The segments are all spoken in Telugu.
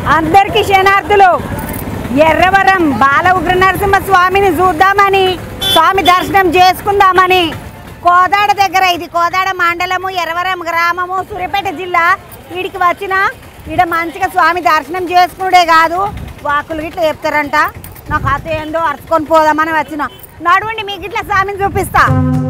అందరికీ శనార్థులు ఎర్రవరం బాల ఉగ్ర నరసింహ స్వామిని చూద్దామని స్వామి దర్శనం చేసుకుందామని కోదాడ దగ్గర ఇది కోదాడ మండలము ఎర్రవరం గ్రామము సూర్యాపేట జిల్లా వీడికి వచ్చిన ఈడ మంచిగా స్వామి దర్శనం చేసుకునే కాదు వాకులు గిట్ల చెప్తారంట నాకు అత ఏందో అరుచుకొని పోదామని వచ్చిన నడవండి మీకు ఇట్లా స్వామిని చూపిస్తా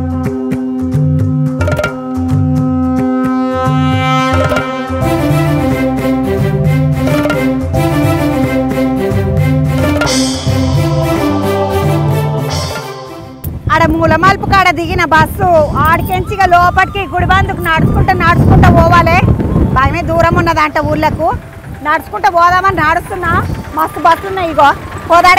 ఆడ మూలమల్పు కాడ దిగిన బస్సు ఆడికెంచిగా లోపలికి గుడిబందుకు నడుచుకుంటా నడుచుకుంటా పోవాలి బాగానే దూరం ఉన్నదంట ఊళ్ళకు నడుచుకుంటా పోదామని నడుస్తున్నా మస్తు బస్సు ఉన్నాయి ఇగో పోదాడ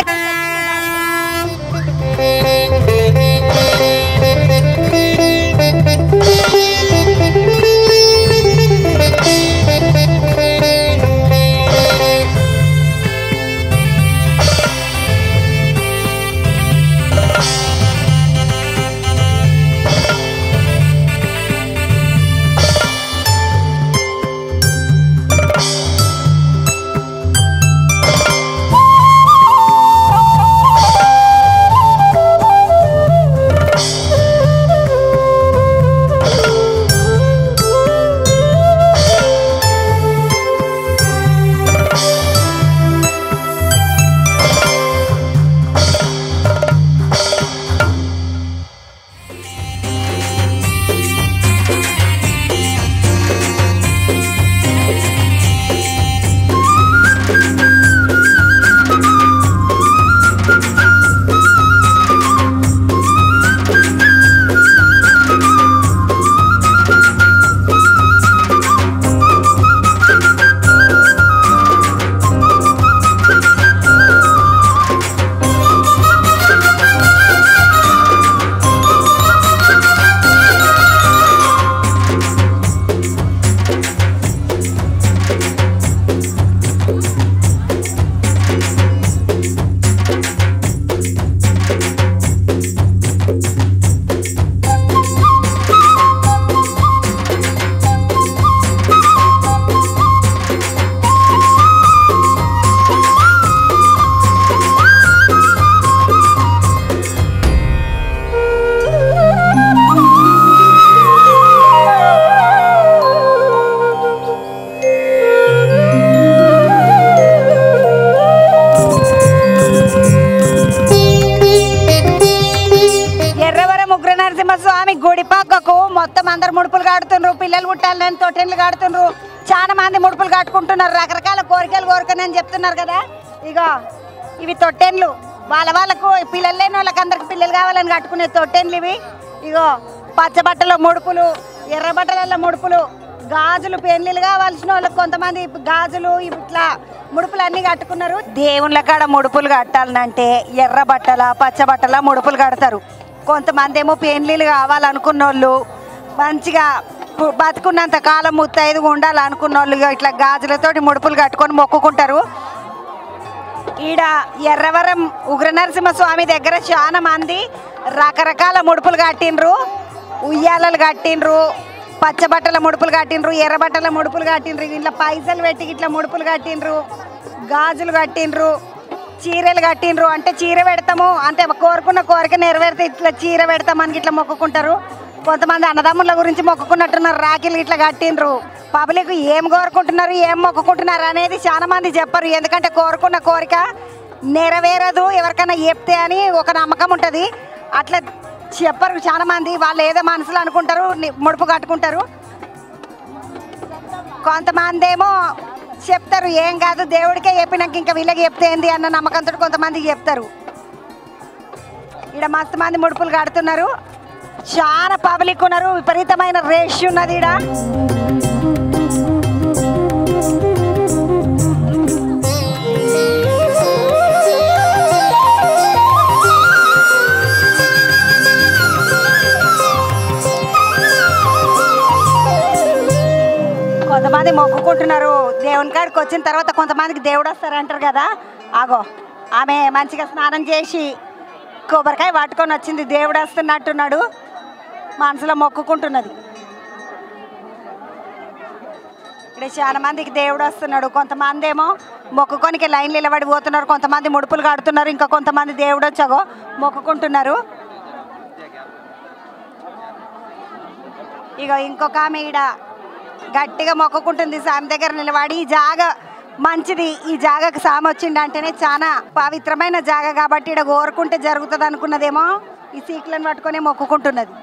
ఎర్రవరం ఉగ్ర నరసింహ స్వామి గుడి పక్కకు మొత్తం అందరు ముడుపులు కాడుతుండ్రు పిల్లలు పుట్టాలని తొట్టెన్లు కాడుతుండ్రు చాలా మంది ముడుపులు కట్టుకుంటున్నారు రకరకాల కోరికలు కోరుకుని చెప్తున్నారు కదా ఇగో ఇవి తొట్టెన్లు వాళ్ళ వాళ్ళకు పిల్లలు లేని వాళ్ళకి అందరికి పిల్లలు కావాలని కట్టుకునే తొట్టెన్లు ఇవి ఇగో పచ్చ బట్టల ముడుపులు ఎర్ర బట్టల ముడుపులు గాజులు పెళ్లిలు కావాల్సిన వాళ్ళకి కొంతమంది గాజులు ఇట్లా ముడుపులు అన్ని కట్టుకున్నారు దేవుళ్ళ కాడ ముడుపులు కట్టాలంటే ఎర్ర బట్టల పచ్చ బట్టల ముడుపులు కడతారు కొంతమంది ఏమో పెళ్లిలు కావాలనుకున్న వాళ్ళు మంచిగా పు- బతుకున్నంత కాలం ముత్తైదుగా ఉండాలనుకున్న వాళ్ళు ఇగో ఇట్లా గాజులతోటి ముడుపులు కట్టుకొని మొక్కుకుంటారు ఈడ ఎర్రవరం ఉగ్ర నరసింహ స్వామి దగ్గర చాలా మంది రకరకాల ముడుపులు కట్టిండ్రు ఉయ్యాలలు కట్టిండ్రు పచ్చ బట్టల ముడుపులు కట్టిండ్రు ఎర్ర బట్టల ముడుపులు కట్టిండ్రు ఇట్లా పైసలు పెట్టి ఇట్లా ముడుపులు కట్టిండ్రు గాజులు కట్టిండ్రు చీరలు కట్టిండ్రు అంటే చీర పెడతాము అంటే కోరుకున్న కోరిక నెరవేరితే ఇట్లా చీర పెడతామని ఇట్లా మొక్కుకుంటారు కొంతమంది అన్నదమ్ముల గురించి మొక్కుకున్నట్టున్నారు రాఖీలు ఇట్లా కట్టిండ్రు పబ్లిక్ ఏం కోరుకుంటున్నారు ఏం మొక్కుకుంటున్నారు అనేది చాలా మంది చెప్పరు ఎందుకంటే కోరుకున్న కోరిక నెరవేరదు ఎవరికైనా చెప్తే అని ఒక నమ్మకం ఉంటుంది అట్లా చెప్పరు చాలా మంది వాళ్ళు ఏదో మనసులో అనుకుంటారు ని- ముడుపు కట్టుకుంటారు కొంతమంది ఏమో చెప్తారు ఏం కాదు దేవుడికే చెప్పినాక ఇంకా వీళ్ళకి చెప్తే ఏంది అన్న నమ్మకంతో కొంతమందికి చెప్తారు ఇక్కడ మస్తు మంది ముడుపులు కడుతున్నారు చాలా పబ్లిక్ ఉన్నారు విపరీతమైన రేష్ ఉన్నది ఇక్కడ కొంతమంది మొక్కుకుంటున్నారు దేవుని కాడికి వచ్చిన తర్వాత కొంతమందికి దేవుడు వస్తారంటారు కదా ఆగో ఆమె మంచిగా స్నానం చేసి కొబ్బరికాయ పట్టుకొని వచ్చింది దేవుడు వస్తున్నట్టున్నాడు మనసులో మొక్కుకుంటున్నది ఇక్కడ చాలా మందికి దేవుడు వస్తున్నాడు కొంతమంది ఏమో మొక్కుకొనికి లైన్లు నిలబడి పోతున్నారు కొంతమంది ముడుపులు కడుతున్నారు ఇంకా కొంతమంది దేవుడు వచ్చాగో మొక్కుకుంటున్నారు ఇక ఇంకొక ఆమె ఈడ గట్టిగా మొక్కుకుంటుంది సామి దగ్గర నిలబడి ఈ జాగ మంచిది ఈ జాగకు సామి వచ్చిండు అంటేనే చాలా పవిత్రమైన జాగ కాబట్టి ఇక్కడ కోరుకుంటే జరుగుతుంది అనుకున్నదేమో ఈ సీట్లను పట్టుకొని మొక్కుకుంటున్నది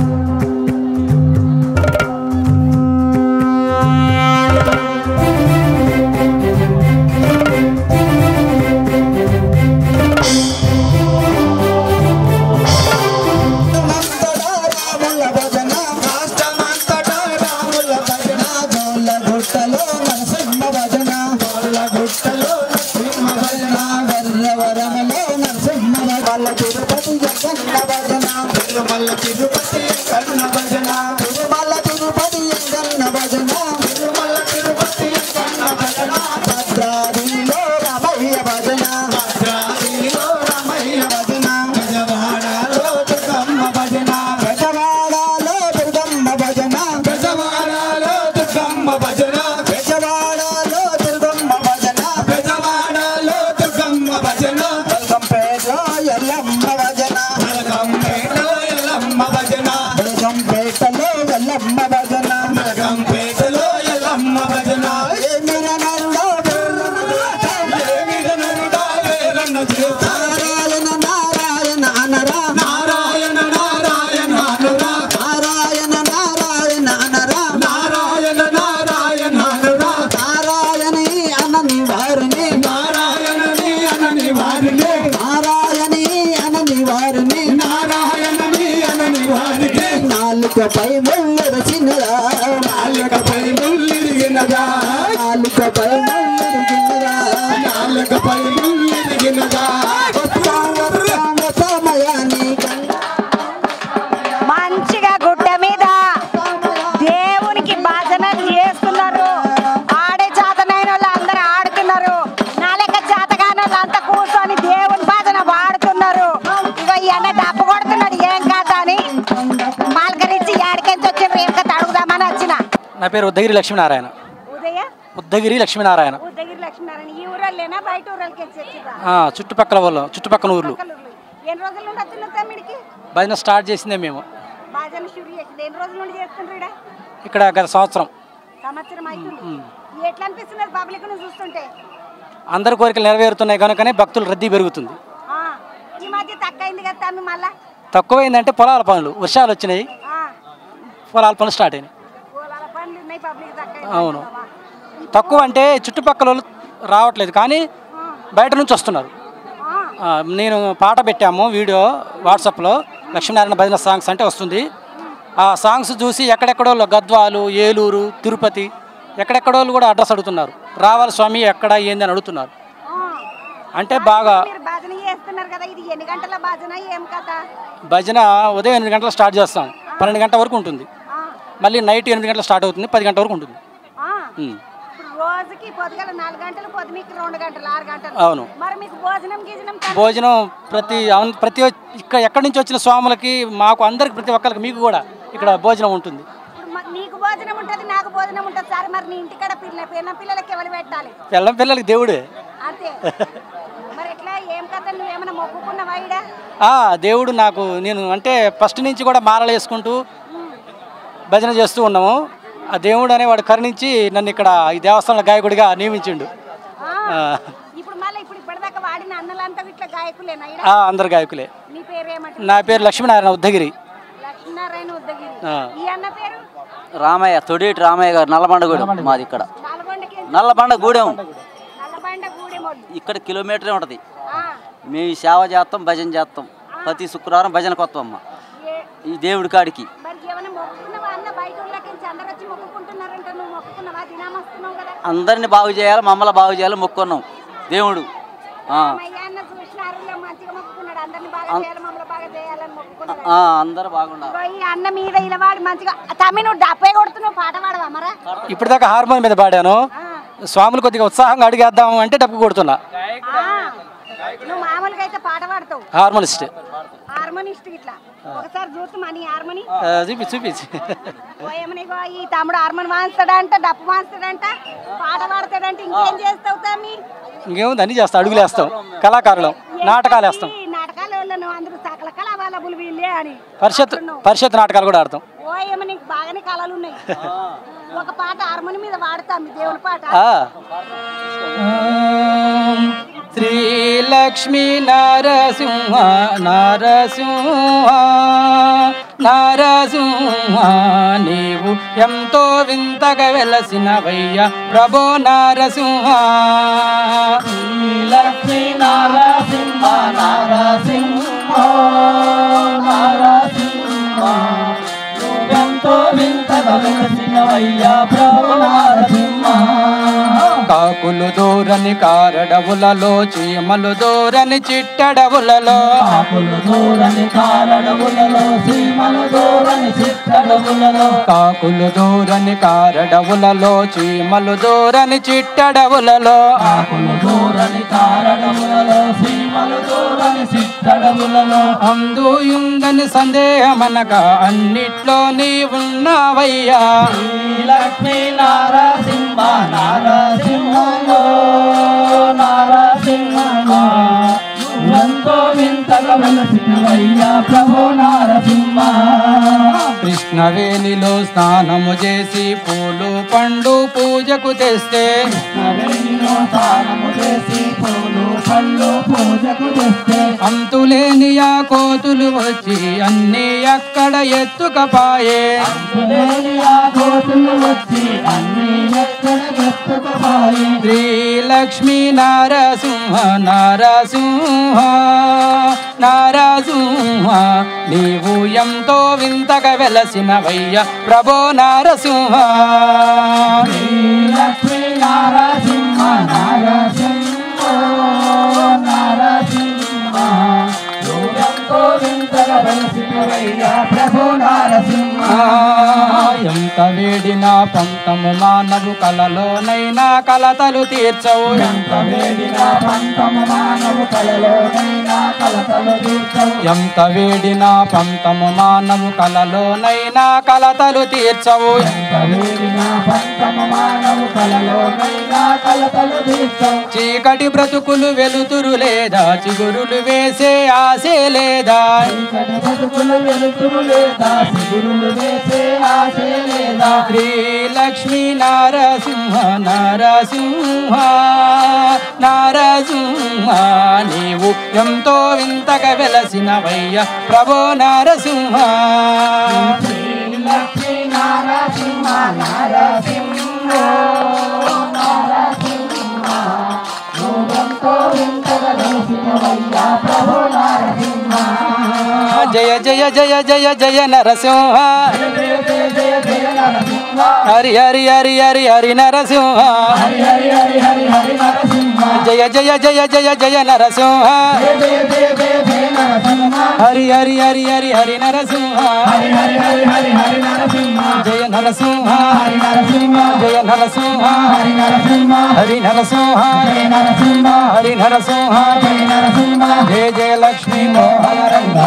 రాముల భజన రాష్ట్రమంతటా రాముల భజన గోళ్ళ గుట్టలో నరసింహ భజన గోళ్ళ గుట్టలో నరసింహ భజన వర్రవరమలో నరసింహ భజన తిరుపతి జగన్న భజన తిరుమల తిరుపతి కన్న భజన తిరుమల తిరుపతి జగన్న భజన తిరుమల తిరుపతి కన్న భజన భద్రాద్రిలో రమయ్య భజన భద్రాద్రిలో రమయ్య భజన గజవాడలో దుర్గమ్మ భజన గజవాడలో దుర్గమ్మ భజన గజవాడలో దుర్గమ్మ భజన గజవాడలో దుర్గమ్మ భజన గజవాడలో దుర్గమ్మ భజన బల్గంపేటలో ఎల్లమ్మ భజన బల్గంపేటలో ఎల్లమ్మ భజన బల్గంపేటలో ఎల్లమ్మ భజన బల్గంపేటలో ఎల్లమ్మ భజన ఏమిర నరుడా ఏమిర నరుడా వేరన్న చేత నారాయణ నారాయణ అనరా నారాయణ నారాయణ అనరా నారాయణ నారాయణ అనరా నారాయణ నారాయణ అనరా నారాయణి అనని వారిని నారాయణని అనని వారిని నారాయణి అనని వారిని నారాయణని అనని వారిని నాలుకపై ముళ్ళిరిగినదా నాలుకపై ముళ్ళిరిగినదా నాలుకపై ముళ్ళిరిగినదా నాలుకపై ముళ్ళిరిగినదా సమయాన్ని మంచిగా గుడ్డ మీద దేవునికి భజనలు చేస్తున్నారు ఆడే చేతనైన వాళ్ళు అందరూ ఆడుతున్నారు నా లెక్క చేతగాని వాళ్ళు అంతా కూర్చొని దేవుని భజన వాడుతున్నారు ఇగో ఈ అన్న డబ్బు కొడుతున్నాడు ఏం కాదా అని మాల్కరించి ఏడికెంచి వచ్చిండ్రు ఏం కథ అడుగుదామని వచ్చిన నా పేరు ఉద్దగిరి లక్ష్మీనారాయణ ఉదయ ఉద్దగిరి లక్ష్మీనారాయణ ఉదయగిరి లక్ష్మీనారాయణ ఈ ఊరల్లేనా బయట ఊరలకి వచ్చిరా ఆ, చుట్టుపక్కల వాళ్ళు చుట్టుపక్కల ఊర్లు ఎన్ని రోజుల నుండి వస్తున్నారు తమ్మిడికి భజన స్టార్ట్ చేసిందే మేము భజన షురు చేసింది ఎన్ని రోజుల నుండి చేస్తుండ్రు ఈడ ఇక్కడ గత సంవత్సరం సంవత్సరం అవుతుంది ఎట్లా అనిపిస్తున్నది పబ్లిక్ ను చూస్తుంటే అందరి కోరికలు నెరవేరుతున్నాయి కనుకనే భక్తుల రద్దీ పెరుగుతుంది ఆ, ఈ మధ్య తక్కువైంది కదా తమ్మి మళ్ళా తక్కువైందంటే పొలాల పనులు వర్షాలు వచ్చినాయి ఆ, పొలాల పనులు స్టార్ట్ అయినాయి పూలాల పండ్లు ఉన్నాయి పబ్లిక్ తక్కువ అవును. తక్కువ అంటే చుట్టుపక్కల వాళ్ళు రావట్లేదు కానీ బయట నుంచి వస్తున్నారు ఆ, నేను పాట పెట్టాము వీడియో వాట్సాప్లో లక్ష్మీనారాయణ భజన సాంగ్స్ అంటే వస్తుంది ఆ సాంగ్స్ చూసి ఎక్కడెక్కడో గద్వాలు ఏలూరు తిరుపతి ఎక్కడెక్కడో వాళ్ళు కూడా అడ్రస్ అడుగుతున్నారు రావాలి స్వామి ఎక్కడ ఏంది అని అడుగుతున్నారు అంటే బాగా మీరు భజన చేస్తున్నారు కదా ఇది ఎన్ని గంటల భజన ఏం కథ భజన ఉదయం ఎనిమిది గంటలకు స్టార్ట్ చేస్తాం పన్నెండు గంటల వరకు ఉంటుంది ఆ, మళ్ళీ నైట్ ఎనిమిది గంటలకు స్టార్ట్ అవుతుంది పది గంటల వరకు ఉంటుంది ఆ. ఉమ్. ఇప్పుడు రోజుకి పొద్దుగల నాలుగు గంటలు పొద్దుమికి రెండు గంటలు ఆరు గంటలు అవును మరి మీకు భోజనం గీజనం క- భోజనం ప్రతి అవును, ప్రతి ఇక్కడ ఎక్కడి నుంచి వచ్చిన స్వాములకి మాకు అందరికి ప్రతి ఒక్కరికి మీకు కూడా ఇక్కడ భోజనం ఉంటుంది ఇప్పుడు మ- నీకు భోజనం ఉంటుంది నాకు భోజనం ఉంటుంది సరే మరి నీ ఇంటికాడ పిల్ల పిల్ల పిల్లలకి ఎవరు పెట్టాలి పిల్లం పిల్లలకి దేవుడే అంతే మరి ఎట్లా ఏం కథ నువ్వేమైనా మొక్కుకున్నావా ఈడ ఆ, దేవుడు నాకు నేను అంటే ఫస్ట్ నుంచి కూడా మాలలు వేసుకుంటూ భజన చేస్తూ ఉన్నాము ఆ దేవుడు అనేవాడు కరుణించి నన్ను ఇక్కడ ఈ దేవస్థానంలో గాయకుడిగా నియమించిండు ఆ, ఆ, ఇప్పుడు మళ్ళీ ఇప్పుడు ఇప్పటిదాకా వాడిన అన్నలంతా ఇట్లా గాయకులేనా ఈడ ఆ, అందరు గాయకులే నీ పేరు ఏమంటారు నా పేరు లక్ష్మీనారాయణ ఉద్దగిరి లక్ష్మీనారాయణ ఉద్దగిరి ఆ. ఈ అన్న పేరు రామయ్య తొడేటి రామయ్య గారు నల్లబండగూడెం మాది ఇక్కడ నల్గొండకి నల్లబండ గూడెం నల్లబండ గూడెమోళ్ళు ఇక్కడ కిలోమీటరే ఉంటుంది ఆ, మేము ఈ సేవ చేస్తాం భజన చేస్తాం ప్రతి శుక్రవారం భజనకు వస్తాం అమ్మ ఏ- ఈ దేవుడి కాడికి మరి ఏమైనా మొక్కుకున్నావా అన్న బయట ఊళ్ళకి నుంచి అందరు వచ్చి మొక్కుకుంటున్నారంట నువ్వు మొక్కుకున్నావా దినాం వస్తున్నావు కదా అందరిని బాగు చేయాలి మమ్మల్ని బాగు చేయాలి మొక్కున్నాం దేవుడు ఆ, అయ్యా అన్న చూసినారు మంచిగా మొక్కుకున్నాడు అందరిని బాగా చేయాలి మమ్మల్ని బాగా చేయాలని మొక్కుకున్నాడు ఆ, అందరూ బాగుండాలి ఇగో ఈ అన్న మీద ఇలా వాడు మంచిగా తమ్మి నువ్వు డబ్బే కొడుతున్నావు పాట పాడవా మరా ఇప్పటిదాకా హార్మోన్ మీద పాడాను స్వాములు కొద్దిగా ఉత్సాహంగా అడిగేద్దాం అంటే డబ్బు కొడుతున్నా ఆ, నువ్వు మామూలుగా అయితే పాట పాడతావు హార్మోనిస్ట్ హార్మోనిస్ట్ హార్మోనిస్ట్ ఇట్లా ఒకసారి చూస్తామని హార్మోని ఆ, చూపించు చూపించు పోయమనిగో ఈ తమ్ముడు హార్మోని వాయిస్తాడంట డప్పు వాయిస్తాడంట పాట పాడతాడంట ఇంకేం చేస్తావు తమ్మి ఇంకేముంది అన్ని చేస్తాం అడుగులు వేస్తాం కళాకారులం నాటకాలు వేస్తాం ఈ నాటకాల వాళ్ళను అందరూ సకల కళ వాళ్ళ వీళ్ళే అని పరిషత్ పరిషత్ నాటకాలు కూడా ఆడతాం ఓయమ్మ నీకు బాగానే కళలు ఉన్నాయి ఒక పాట హార్మోని మీద వాడతాం ఈ దేవుని పాట ఆ. శ్రీ లక్ష్మీ నరసింహ నరసింహ నరసింహ నీవు ఎంతో వింతగా వెలసినవయ్య ప్రభో నరసింహ లక్ష్మీ నరసింహ నరసింహ నరసింహ ఎంతో వింతగా వెలసినవయ్య ప్రభో నరసింహ కాకులు దూరని కారడవులలో చీమలు దూరని చిట్టడవులలో కాకులు దూరని కారడవులలో చీమలు దూరని చిట్టడవులలో కాకులు దూరని కారడవులలో చీమలు దూరని చిట్టడవులలో కాకులు దూరని కారడవులలో చీమలు దూరని చిట్టడవులలో అందుయుందని సందేహమనగా అన్నిట్లో నీ ఉన్నావయ్యా లక్ష్మీ నారసింహ నారసింహ నారసింహ ఎంతో వింతగా వెలసినవయ్యా ప్రభు నారసింహ కృష్ణవేణిలో స్నానము చేసి పూలు పండు పూజకు తెస్తే కృష్ణవేణిలో స్నానము చేసి పూలు పండు పూజకు తెస్తే అంతులేని ఆ కోతులు వచ్చి అన్ని అక్కడ ఎత్తుకపాయే అంతులేని ఆ కోతులు వచ్చి అన్ని ఎక్కడ ఎత్తుకపాయే శ్రీ లక్ష్మీ నారసింహ నారసింహ నారసింహ నీవు ఎంతో వింతగా వెలసినవయ్య ప్రభో నారసింహ లక్ష్మీ నారసింహ నారసింహ నారసింహ ఎంతో వింతగా వెలసినవయ్య ప్రభో నారసింహ ఎంత వేడినా పంతము మానవు కలలోనైనా కలతలు తీర్చవు ఎంత వేడినా పంతము మానవు కలలోనైనా కలతలు తీర్చవు ఎంత వేడినా పంతము మానవు కలలోనైనా కలతలు తీర్చవు ఎంత వేడినా పంతము మానవు కలలోనైనా కలతలు తీర్చవు చీకటి బ్రతుకులు వెలుతురు లేదా చిగురులు వేసే ఆశే లేదా చీకటి బ్రతుకులు వెలుతురు లేదా చిగురులు వేసే ఆశే లేదా శ్రీ లక్ష్మీ నారసింహ నారసింహ నారసింహ నీవు ఎంతో వింతగా వెలసినవయ్య ప్రభో నారసింహ శ్రీ లక్ష్మీ నారసింహ నారసింహ నారసింహ నువ్వెంతో వింతగా వెలసినవయ్య ప్రభో నారసింహ జయ జయ జయ జయ జయ నరసింహ హరి హరి హరి హరి హరి నరసింహ జయ జయ జయ జయ జయ నరసింహ హరి హరి హరి హరి హరి నరసింహ జయ నరసింహ జయ నరసింహ హరి నరసింహ హరి నరసింహ జయ జయ లక్ష్మీ మోహన రంగ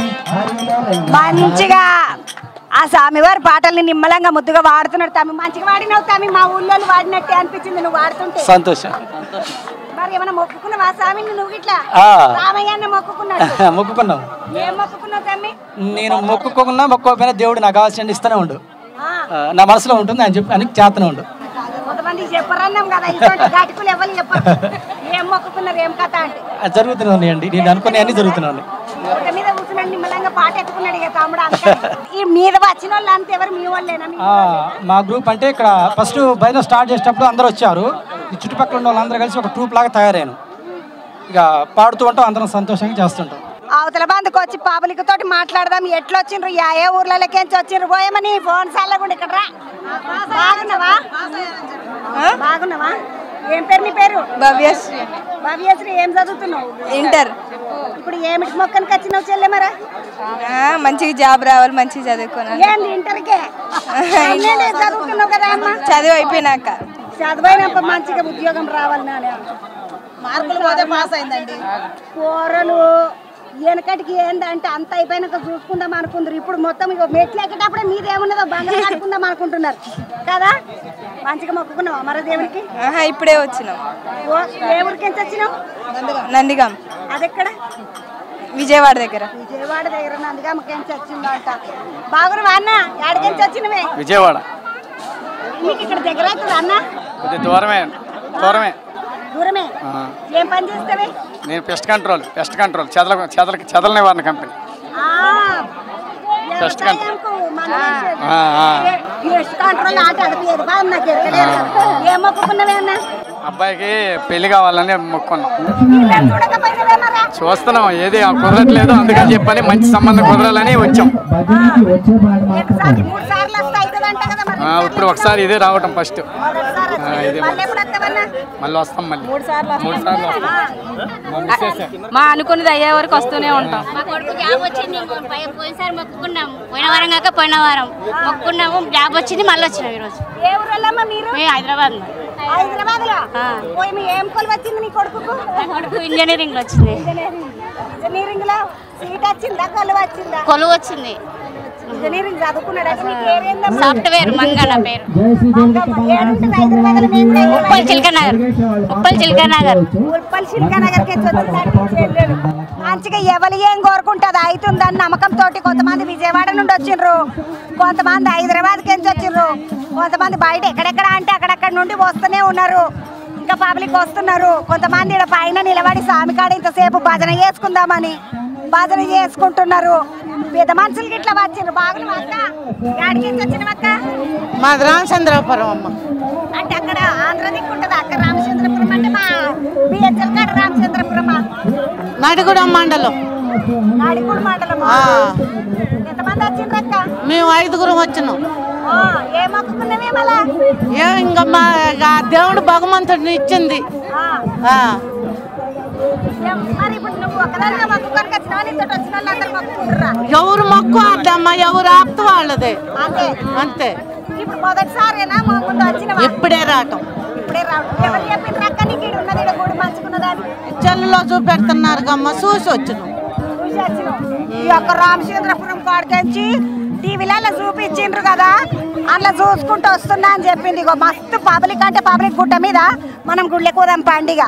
మంచిగా ఆ స్వామివారి పాటల్ని నిమ్మలంగా ముద్దుగా వాడుతున్నాడు తమ్మి మంచిగా వాడినావు తమ్మి మా ఊళ్ళో వాడినట్టే అనిపించింది నువ్వు వాడుతుంటే సంతోషం మరి ఏమైనా మొక్కుకున్నావా స్వామిని నువ్వు ఇట్లా ఆ. రామయ్యన్న మొక్కుకున్నాడు మొక్కుకున్నాం ఏం మొక్కుకున్నావు తమ్మి నేను మొక్కుకోకున్నా మొక్కోకపోయినా దేవుడు నాకు కావాల్సిన ఇస్తూనే ఉండు ఆ, ఆ, నా మనసులో ఉంటుంది అని చెప్పి అని చేస్తూనే ఉండు కొంతమంది చెప్పరన్నాం కదా ఇటువంటి ఘటకులు ఎవరు చెప్పరు ఏం మొక్కుకున్నారు ఏం కథ అంటే అది జరుగుతూనే ఉన్నాయండి నేను అనుకునే అన్ని జరుగుతూనే ఉన్నాయి ఒకటి మీద కూర్చున్నాడు నిమ్మలంగా పాట ఎత్తుకున్నాడు ఇక తమ్ముడు అందుకని. ఈ మీద వచ్చిన వాళ్ళు అంత ఎవరు మీ వాళ్ళేనా మీ ఆ, మా గ్రూప్ అంటే ఇక్కడ ఫస్ట్ భజన స్టార్ట్ చేసేటప్పుడు అందరూ వచ్చారు ఈ చుట్టుపక్కల ఉన్న వాళ్ళందరూ కలిసి ఒక ట్రూప్ లాగా తయారయ్యాను ఇక పాడుతూ ఉంటాం అందరం సంతోషంగా చేస్తుంటాం అవతల బంధుకు వచ్చి పబ్లిక్ తోటి మాట్లాడదాం ఎట్లా వచ్చిండ్రు యా ఏ ఊర్లలోకించి వచ్చిండ్రు పోయమని ఫోన్ సార్లకుండా ఇక్కడ రా బాగున్నావా ఆ? బాగున్నావా ఏం పేరు నీ పేరు భవ్యశ్రీ భవ్యశ్రీ ఏం చదువుతున్నావు ఇంటర్ ఇప్పుడు ఏమిటి మొక్కనికి వచ్చినావు చెల్లె మరా ఆ, మంచిగా జాబ్ రావాలి మంచిగా చదువుకున్నాను ఏంది ఇంటర్కే అన్నేనే చదువుతున్నావు కదా అమ్మ చదువు అయిపోయినాక చదువైనప్పుడు మంచిగా ఉద్యోగం రావాలి నానే మార్కులు పోతే పాస్ అయిందండి కూరలు వెనకటికి ఏందంటే అంత అయిపోయినాక చూసుకుందాం అనుకుందరు ఇప్పుడు మొత్తం ఇగో మెట్లు ఎక్కేటప్పుడే మీది ఏమున్నదో బంగారం కట్టుకుందాం అనుకుంటున్నారు కదా మంచిగా మొక్కుకున్నావా మరో దేవుడికి ఆహా ఇప్పుడే వచ్చినాం ఓ, ఏ ఊరికి ఎంత వచ్చినావు నందిగాం అది ఎక్కడ విజయవాడ దగ్గర విజయవాడ దగ్గర నందిగా ఎంత వచ్చిందో అంట బాగున్నావా అన్న ఎక్కడికెంచి వచ్చినవే విజయవాడ మీకు ఇక్కడ దగ్గర అవుతుంది అన్న కొద్ది దూరమే దూరమే దూరమే ఆ. ఏం పని చేస్తావే నేను పెస్ట్ కంట్రోల్ పెస్ట్ కంట్రోల్ చెదల చెదల చెదల నివారణ కంపెనీ ఆ, First con- వ్యవసాయంకు మందు వేసేది. ఆ, ఆ. ఫస్ట్ కంట్రోల్ ఆట అది పేరు బాగుంది నాకు ఎరగలేదు ఏం మొక్కుకున్నవే అన్న అబ్బాయికి పెళ్లి కావాలని మొక్కున్నాం పిల్లలు చూడకపోయినవే మరా చూస్తున్నాం ఏది కుదరట్లేదు అందుకని చెప్పని మంచి సంబంధం కుదరాలని వచ్చాం ఒకసారి మూడు సార్లు వస్తే అవుతుందంట కదా మరి ఆ, ఇప్పుడు ఒకసారి ఇదే రావటం ఫస్ట్ మొదటిసారి ఆ, వచ్చింది. ఇదే మళ్ళీ ఎప్పుడు వస్తావన్నా మళ్ళీ వస్తాం మళ్ళీ మూడు సార్లు మూడు సార్లు వస్తాం మా మిస్సెస్ మా అనుకున్నది అయ్యే వరకు వస్తూనే ఉంటాం మా కొడుకు జాబ్ వచ్చింది పోయి- పోయినసారి మొక్కుకున్నాము పోయిన వారం కాక పోయిన వారం మొక్కుకున్నాము జాబ్ వచ్చింది మళ్ళీ వచ్చినాం ఈరోజు ఏ ఊరల్లమ్మా మీరు మేము హైదరాబాద్ హైదరాబాద్ లో పోయి మీ ఏం కొలు వచ్చింది నీ కొడుకుకు మా కొడుకు ఇంజనీరింగ్ లో వచ్చింది ఇంజనీరింగ్ లో సీట్ వచ్చిందా కొలు వచ్చిందా కొలువు వచ్చింది ఇంజనీరింగ్ చదువుకున్నాడు అది నీకు ఏరేందమ్మా సాఫ్ట్వేర్ మంగళ పేరు ఏడుంటుంది హైదరాబాద్ లో మేము కూడా ఉప్పల్ చిల్క నగర్ ఉప్పల్ చిల్క నగర్ ఉల్పల్ శిల్కానగర్కి వచ్చింది మంచిగా ఎవరు ఏం కోరుకుంటుంది అవుతుందని నమ్మకంతో కొంతమంది విజయవాడ నుండి వచ్చిండ్రు కొంతమంది హైదరాబాద్కి నుంచి వచ్చిండ్రు కొంతమంది బయట ఎక్కడెక్కడ అంటే అక్కడక్కడ నుండి వస్తూనే ఉన్నారు ఇంకా పబ్లిక్ వస్తున్నారు కొంతమంది ఇక్కడ పైన నిలబడి స్వామి కాడ ఇంతసేపు భజన చేసుకుందామని భజన చేసుకుంటున్నారు పెద్ద మనుషులకి ఇట్లా వచ్చిండ్రు బాగులు అక్క గాడికి నుంచి వచ్చిన అక్క మాది రామచంద్రపురం అమ్మ అంటే అక్కడ ఆంధ్ర దిక్కు ఉంటుంది అక్క రామచంద్రపురం అంటే మా బిహెచ్ఎల్ కాడ రామచంద్రపురమా నడిగూడెం మండలం నాడిపూడి మండలం ఆ. ఎంతమంది వచ్చిండ్రు అక్క మేము ఐదుగురం వచ్చినాం ఆ, ఏం మొక్కుకున్నావే మళ్ళా ఏ ఇంకా మా ఆ దేవుడు భగవంతుడిని ఇచ్చింది ఆ, ఆ, ఏం- మరి ఇప్పుడు నువ్వు ఒకదానిగా మొక్కుకొని వచ్చినావా నీతో వచ్చిన వాళ్ళు అందరు మొక్కుకుంటురా ఎవరు మొక్కు అద్దమ్మ ఎవరు ఆప్త వాళ్ళదే అంతే అంతే ఇప్పుడు మొదటిసారేనా మా ముందు వచ్చినవా ఇప్పుడే రావటం ఇప్పుడే రావడం ఎవరు చెప్పిండ్రు అక్క నీకు ఈడ ఉన్నది ఈడ గుడి మంచుకున్నదని చెల్లలో చూపెడుతున్నారు గమ్మ చూసి వచ్చినాం చూసి వచ్చినాం ఈ యొక్క రామచంద్రపురం కాడికెంచి టీవీలలో చూపించిండ్రు కదా అందులో చూసుకుంటూ వస్తున్నా అని చెప్పింది ఇగో మస్తు పబ్లిక్ అంటే పబ్లిక్ గుట్ట మీద మనం గుళ్ళకి పోదాం పండిగ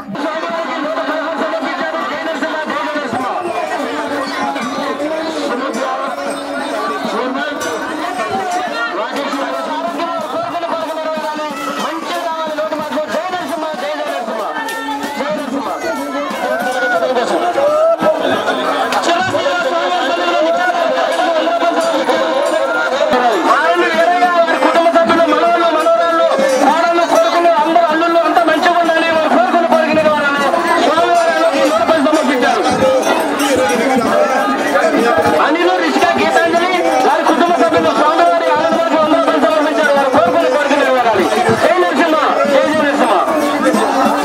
అనిలు రిషిక గీతాంజలి వారి కుటుంబ సభ్యులు స్వామివారి ఆనందం అందరూ సమర్పించారు వారు కోరుకుని కోరిక నెరవేరాలి జై నరసింహ జై జై నరసింహ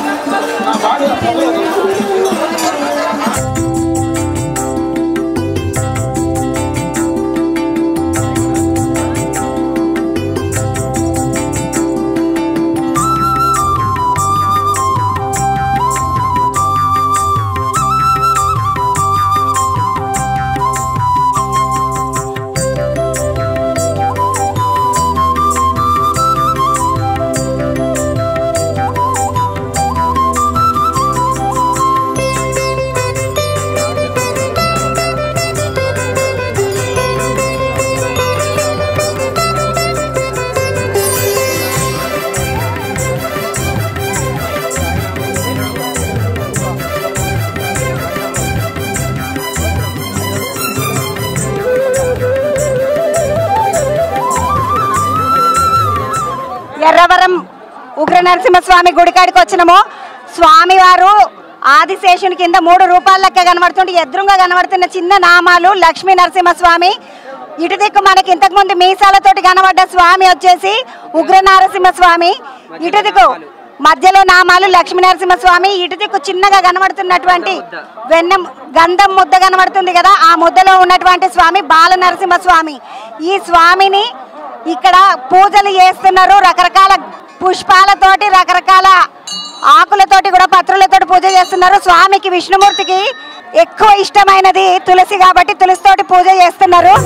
ఎర్రవరం ఉగ్ర నరసింహస్వామి గుడికాడికి వచ్చినాము స్వామివారు ఆదిశేషుని కింద మూడు రూపాయల లెక్క కనబడుతుంటే ఎదురుగా కనబడుతున్న చిన్న నామాలు లక్ష్మీ నరసింహస్వామి ఇటు దిక్కు మనకి ఇంతకు ముందు మీసాలతోటి కనబడ్డ స్వామి వచ్చేసి ఉగ్ర నరసింహస్వామి ఇటు దిక్కు మధ్యలో నామాలు లక్ష్మీ నరసింహస్వామి ఇటు దిక్కు చిన్నగా కనబడుతున్నటువంటి వెన్నెం గంధం ముద్ద కనబడుతుంది కదా ఆ ముద్దలో ఉన్నటువంటి స్వామి బాల నరసింహస్వామి ఈ స్వామిని ఇక్కడ పూజలు చేస్తున్నారు రకరకాల పుష్పాలతోటి రకరకాల ఆకులతోటి కూడా పత్రులతోటి పూజ చేస్తున్నారు స్వామికి విష్ణుమూర్తికి ఎక్కువ ఇష్టమైనది తులసి కాబట్టి తులసితోటి పూజ చేస్తున్నారు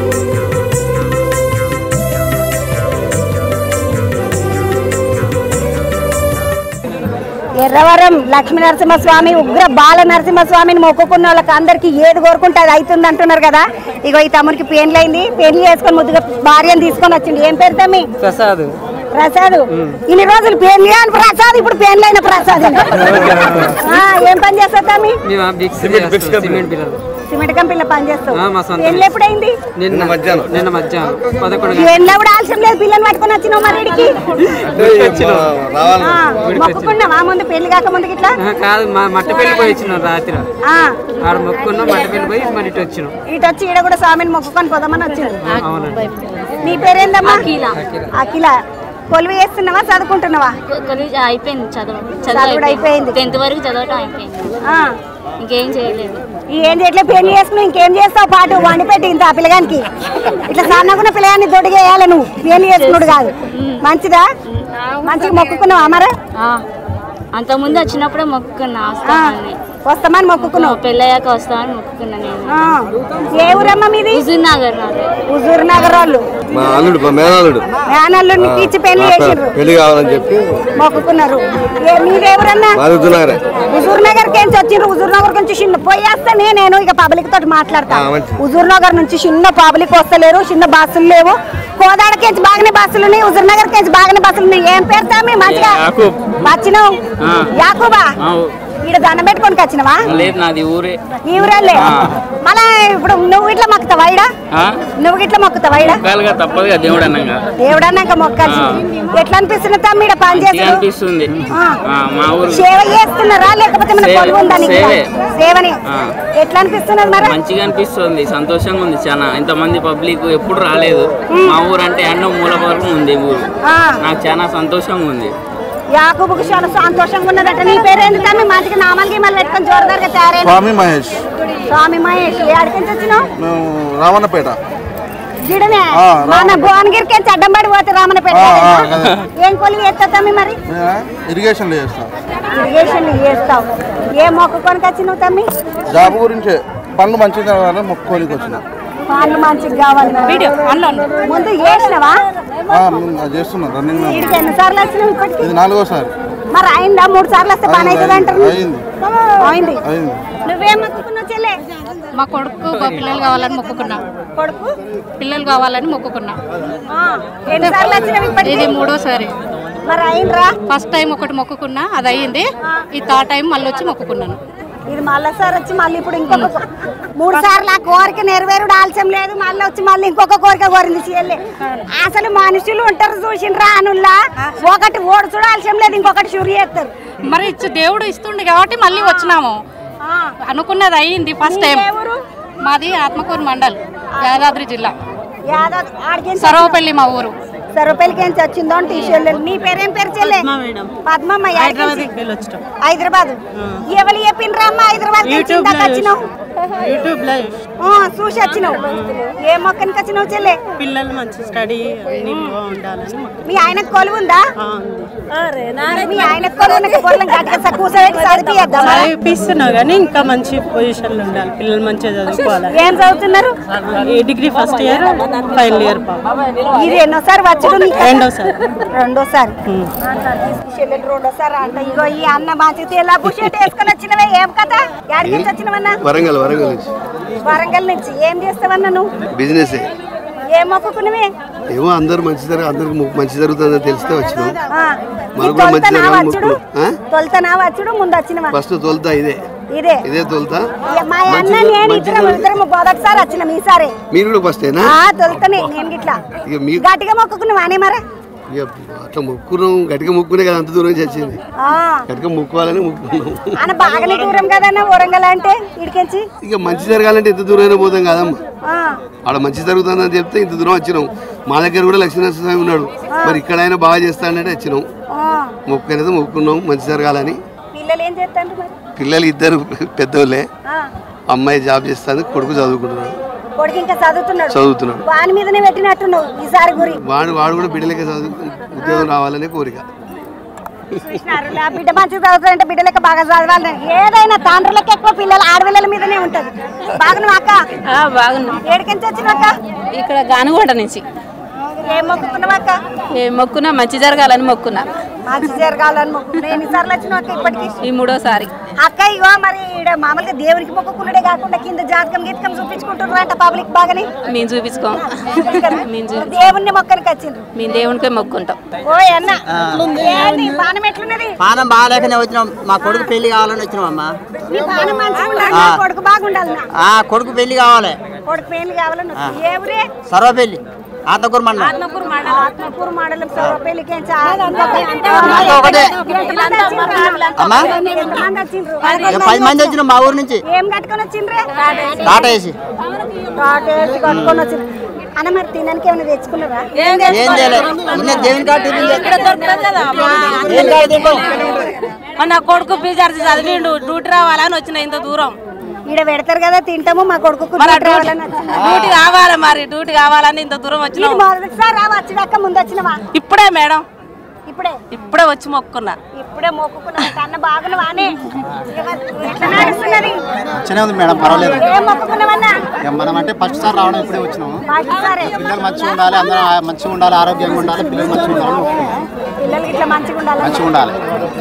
ఎర్రవరం లక్ష్మీ నరసింహస్వామి ఉగ్ర బాల నరసింహస్వామిని మొక్కుకున్న వాళ్ళకి అందరికి ఏది కోరుకుంటే అది అవుతుంది అంటున్నారు కదా ఇగో ఈ తమ్ముడికి పెళ్ళైంది పెళ్లి చేసుకొని ముద్దుగా భార్యను తీసుకొని వచ్చింది ఏం పేరు తమ్మి ప్రసాద్ ప్రసాద్ ఇన్ని రోజులు పెళ్లి అని ప్రసాద్ ఇప్పుడు పెళ్ళైన ప్రసాద్ ఆ, ఏం పని చేస్తావు తమ్మి మేము బిక్స్ సిమెంట్ బిల్లలు సిమెంట్ కంపెనీలో పని చేస్తావు ఆ, మా సొంత పెళ్లి ఎప్పుడైంది నిన్న మధ్యాహ్నం నిన్న మధ్యాహ్నం పదకొండు ఎన్నో కూడా ఆలస్యం లేదు పిల్లని పట్టుకొని వచ్చినావు మరి ఇడికి ఆ, మొక్కుకున్నావా ముందు పెళ్లి కాక ముందుకి ఇట్లా ఆహా, కాదు మా మట్ట పెళ్లి పోయి వచ్చినాం రాత్రి ఆ, ఆడ మొక్కున్నాం మట్ట పెళ్లి పోయి మరి ఇటు వచ్చినాం ఇటు వచ్చి ఈడ కూడా స్వామిని మొక్కుకొని పోదామని వచ్చింది అవునండి నీ పేరేందమ్మా అఖిల. అఖిల కొలువు చేస్తున్నావా చదువుకుంటున్నావా కాలేజ్ అయిపోయింది చదువు చదువుడు అయిపోయింది. టెన్త్ వరకు చదవటం అయిపోయింది ఆ, ఇంకేం చేయలేదు ఈ ఏం చేయట్లే పెళ్లి చేసుకుని ఇంకేం చేస్తావు పాటు వండి పెట్టి ఇంత ఆ పిల్లగానికి ఇట్లా సన్నగున్న పిల్లగాన్ని దొడిగి వేయాలి నువ్వు పెళ్లి చేసుకున్నాడు కాదు మంచిదా మంచిగా మొక్కుకున్నావా మరా అంతకుముందు వచ్చినప్పుడే మొక్కుకున్నా వస్తామని వస్తామని మొక్కుకున్నావు పెళ్ళయ్యాక వస్తామని మొక్కుకున్నా నేను ఆ, ఏ ఊరమ్మా మీది హుజూర్ నగర్ నాది. హుజూర్ నగర్ వాళ్ళు మా అల్లుడు మా మేనల్లుడు మేనల్లుడికి ఇచ్చి పెళ్లి చేసిండ్రు పెళ్లి కావాలని చెప్పి మొక్కుకున్నారు ఏ మీరెవరన్నా మారుతున్నారే హుజూర్ నగర్ నుంచి వచ్చిండ్రు హుజూర్ నగర్ నుంచి చిన్న పోయేస్తానే నేను ఇక పబ్లిక్ తోటి మాట్లాడతా ఆ, మంచిది. హుజూర్ నగర్ నుంచి చిన్న పబ్లిక్ వస్తలేరు చిన్న బస్సులు లేవు కోదాడకేంచి బాగానే బస్సులు ఉన్నాయి హుజూర్ నగర్ కేంచి బాగానే బస్సులు ఉన్నాయి ఏం పేరు తమ్మి మంచిగా యాకూబ్. వచ్చినావు ఆ. యాకూబా ఆ, ఈడ దండం పెట్టుకొని వచ్చినవా లేదు నాది ఊరే ఈ ఊరల్లే మళ్ళా ఇప్పుడు నువ్వు ఇట్లా మొక్కుతావా ఈడ ఆ? నువ్వు ఇట్లా మొక్కుతావా ఈడ మొక్కాలిగా తప్పదుగా దేవుడు అన్నాగా దేవుడన్నాక మొక్కాల్సి ఎట్లా అనిపిస్తుంది తమ్మి ఈడ పని మంచిగా చేస్తూ అనిపిస్తుంది ఆ. ఆ, మా ఊరు సేవ చేస్తున్నారా లేకపోతే మన సేవే, కొలువు ఉందా నీకు ఇక్కడ? సేవే. సేవని ఆ. ఎట్లా అనిపిస్తున్నది మరి మంచిగా అనిపిస్తుంది సంతోషంగా ఉంది చాలా ఇంతమంది పబ్లిక్ ఎప్పుడు రాలేదు మా ఊరు అంటే అన్నో మూల వరకు ఉంది ఊరు ఆ, నాకు చాలా సంతోషంగా ఉంది యాకూబుకు చాలా సంతోషంగా ఉన్నదట నీ పేరేంది తమ్మి మంచిగా నామాలు గీమాలు పెట్టుకొని జోరుదారుగా తయారైన స్వామి మహేష్ స్వామి మహేష్ ఏడికి నుంచి వచ్చినావు మేము రావణపేట గిడనే ఆ, మన భువనగిరికి అడ్డం పడి పోతే రామనపేట ఆ, ఆ, కాదేనా? అదే. ఏం కొలువు ఎత్తా తమ్మి మరి ఇరిగేషన్లో చేస్తాం ఇరిగేషన్ చేస్తావు ఏ మొక్కుకొని వచ్చినావు తమ్మి జాబ్ గురించే పనులు మంచిగా కావాలని మొక్కుకోనికి వచ్చిన వాళ్ళు మంచిగా కావాలి వీడియో ముందు చేసినావా చేస్తున్నాం రన్నింగ్ వీడికి ఎన్నిసార్లు వచ్చినావు ఇప్పటికి ఇది నాలుగోసారి మరి అయిందా మూడు సార్లు వస్తే పని అవుతుంది అంటారు అయింది అయింది అయింది నువ్వేం మొక్కుకున్నావు చెల్లె మా కొడుకు మా పిల్లలు కావాలని మొక్కుకున్నా కొడుకు పిల్లలు కావాలని మొక్కుకున్నా ఆ, ఎన్నిసార్లు వచ్చినావు ఇప్పటికి ఇది మూడోసారి మరి అయిండ్రా ఫస్ట్ టైం ఒకటి మొక్కుకున్నా అది అయ్యింది ఈ థర్డ్ టైం మళ్ళీ వచ్చి మొక్కుకున్నాను ఇది మళ్ళీ సార్ వచ్చి మళ్ళీ ఇప్పుడు ఇంకొక కో- మూడు సార్లు ఆ కోరిక నెరవేరుడు ఆలస్యం లేదు మళ్ళీ వచ్చి మళ్ళీ ఇంకొక కోరిక కోరింది చెల్లి అసలు మనుషులు ఉంటారు చూసిండ్రా అనుల్లా ఒకటి ఓడు చూడ ఆలస్యం లేదు ఇంకొకటి షురు చేస్తారు మరి ఇచ్చి దేవుడు ఇస్తుండే కాబట్టి మళ్ళీ వచ్చినాము అనుకున్నది అయ్యింది ఫస్ట్ టైం ఎవరు మాది ఆత్మకూరు మండల్ యాదాద్రి జిల్లా యాదవ్ ఆడికి సర్వపల్లి మా ఊరు సర్వపల్లికి ఏం వచ్చిందో అంటే చెల్లె నీ పేరేం పేరు చెల్లె పద్మమ్మ హైదరాబాద్ హైదరాబాద్ ఎవరు చెప్పిండ్రా అమ్మ హైదరాబాద్ వచ్చినావు యూట్యూబ్ లో ఆ, చూసి వచ్చినావు ఏ మొక్కనికి వచ్చినావు చెల్లె పిల్లలు మంచి స్టడీ అన్ని బాగుండాలని మాకు మీ ఆయనకు కొలువు ఉందా ఆ ఉంది. మీ ఆయనకు కొలువు ఉన్న పొలం గట్టిగా కూర్చోబెట్టి చదివిద్దామా చదివిపిస్తున్నావు కానీ ఇంకా మంచి పొజిషన్ లో ఉండాలి పిల్లలు మంచిగా చదువుకోవాలి ఏం చదువుతున్నారు ఈ degree first year final year పాప ఇది ఎన్నోసారి వచ్చుడు నీకు? రెండోసారి. రెండోసారి చెల్లెలు రెండోసారి అంట ఇగో ఈ అన్న మంచిగా ఎలా బుషెట్ వేసుకొని వచ్చినవే ఏం కథ ఎక్కడికి నుంచి వచ్చినవన్నా వరంగల్ వరంగల్ నుంచి వరంగల్ నుంచి ఏం చేస్తావన్నా నువ్వు బిజినెస్ ఏం మొక్కుకున్నవే ఏమో అందరు మంచి జరగ అందరికి ము- మంచి జరుగుతుందని తెలిస్తే వచ్చినాం ఆ, మనకు ఈ కూడా మంచి తొలుతనా జరగాలని వచ్చుడు మొక్కున్నాం. ఆ? తొలుతనా వచ్చుడు ముందు వచ్చినవా ఫస్ట్ తోలుతా ఇదే ఇదే ఇదే తోలుతా ఇక మా అన్న మంచి నేను మంచి ఇద్దరం జరుగు- ఇద్దరం మొదటిసారి వచ్చినాం ఈసారి మీరు కూడా ఫస్టేనా ఆ తొలుతనే నేను గిట్లా ఇక మీకు గట్టిగా మొక్కుకున్నావా అనే మరే ఇక అట్లా మొక్కున్నాం గట్టిగా మొక్కునే కదా అంత దూరం నుంచి వచ్చింది ఆ, గట్టిగా మొక్కుకోవాలని మొక్కుకున్నాం అన్న బాగానే దూరం కదన్న వరంగల్ అంటే ఇడికెంచి ఇక మంచి జరగాలంటే ఎంత దూరం అయినా పోతాం కదమ్మా ఆ, ఆడ మంచి జరుగుతుందని చెప్తే ఇంత దూరం వచ్చినాం మా దగ్గర కూడా లక్ష్మీనరసింహ స్వామి ఉన్నాడు మరి ఇక్కడైనా బాగా చేస్తానంటే వచ్చినాం ఆ. మొక్కు అనేది మొక్కున్నాం మంచి జరగాలని పిల్లలు ఏం చేస్తాండ్రు మరి పిల్లలు ఇద్దరు పెద్దోళ్ళే ఆ, అమ్మాయి జాబ్ చేస్తాను కొడుకు చదువుకుంటున్నాడు కొడుకు ఇంకా చదువుతున్నాడు చదువుతున్నాడు వాని మీదనే పెట్టినట్టున్నావు ఈసారి గురి వాడు వాడు కూడా బిడ్డలకే చదువు ఉద్యోగం రావాలనే కోరిక చూసినారు నా బిడ్డ మంచిగా చదువుతారంటే బిడ్డలకి బాగా చదవాలి ఏదైనా తండ్రులకి ఎక్కువ పిల్లలు ఆడపిల్లల మీదనే ఉంటది బాగున్నావు అక్క బాగున్నా ఏడికించి వచ్చినావు అక్క ఇక్కడ గానుగోడ నుంచి ఏం మొక్కుతున్నావు అక్క ఏ మొక్కున్నా మంచి జరగాలని మొక్కున్నా మంచి జరగాలని మొక్కున్నా ఎన్నిసార్లు వచ్చినావు అక్క ఇప్పటికి ఈ మూడోసారి అక్క ఇగో మరి ఈడ మామూలుగా దేవునికి మొక్కుకున్నాడే కాకుండా కింద జాతకం గీతకం చూపించుకుంటున్నారు అంట పబ్లిక్ బాగానే మేము చూపించుకోం మేము చూ దేవుణ్ణి మొక్కనికి వచ్చిండ్రు మేము దేవునికే మొక్కుంటాం ఓ అన్న ఏంది పానం ఎట్లున్నది పానం బాగాలేకనే వచ్చినాం మా కొడుకు పెళ్లి కావాలని వచ్చినాం అమ్మా నీ పానం మంచిగా ఉండాలి నా కొడుకు బాగుండాలి నా ఆ కొడుకు పెళ్లి కావాలి కొడుకు పెళ్లి కావాలని ఆ. ఏ ఊరే సర్వ పెళ్లి ఆతకూరు మండలం ఆత్మకూరు మండలం ఆత్మకూరు మండలం సర్వ పెళ్లికి ఏం చాలా నాతో ఒకటే. ఎంతమంది వచ్చిండ్రు? అమ్మా? ఎంతమంది వచ్చిండ్రు? ఇక పది మంది వచ్చినాం మా ఊరు నుంచి ఏం కట్టుకొని వచ్చిండ్రే టాటా వేసి కాటేసి కట్టుకొని వచ్చిండ్రు అన్న మరి తినడానికి ఏమైనా తెచ్చుకున్నారా ఏం చేయలేదు నిన్న దేవుని కాడ టిఫిన్ చేస్తాం. దేవుని కాడ తింటాం మన కొడుకు పీజార్జీ చదివిండు డ్యూటీ రావాలని వచ్చిన ఇంత దూరం ఈడ పెడతారు కదా తింటాము మా కొడుకు మన డ్యూటీ డ్యూటీ కావాలి మరి డ్యూటీ కావాలని ఇంత దూరం వచ్చిన మొదటిసారి రా వచ్చినాక ముందు వచ్చినవా ఇప్పుడే మేడం ఇప్పుడే ఇప్పుడే వచ్చి మొక్కున్నా ఇప్పుడే మొక్కుకున్నా కన్న బాగున్నావానే ఎట్లా నడుస్తున్నది మంచిగానే ఉంది మేడం పర్వాలేదు ఏం మొక్కుకున్నావన్నా ఇక మనం అంటే ఫస్ట్ సార్ రావడం ఇప్పుడే వచ్చినాము ఫస్ట్ సారే పిల్లలు మంచిగా ఉండాలి అందరూ మంచిగా ఉండాలి ఆరోగ్యంగా ఉండాలి పిల్లలు మంచిగా ఉండాలి పిల్లలకి ఇట్లా మంచిగా ఉండాలి మంచిగా ఉండాలి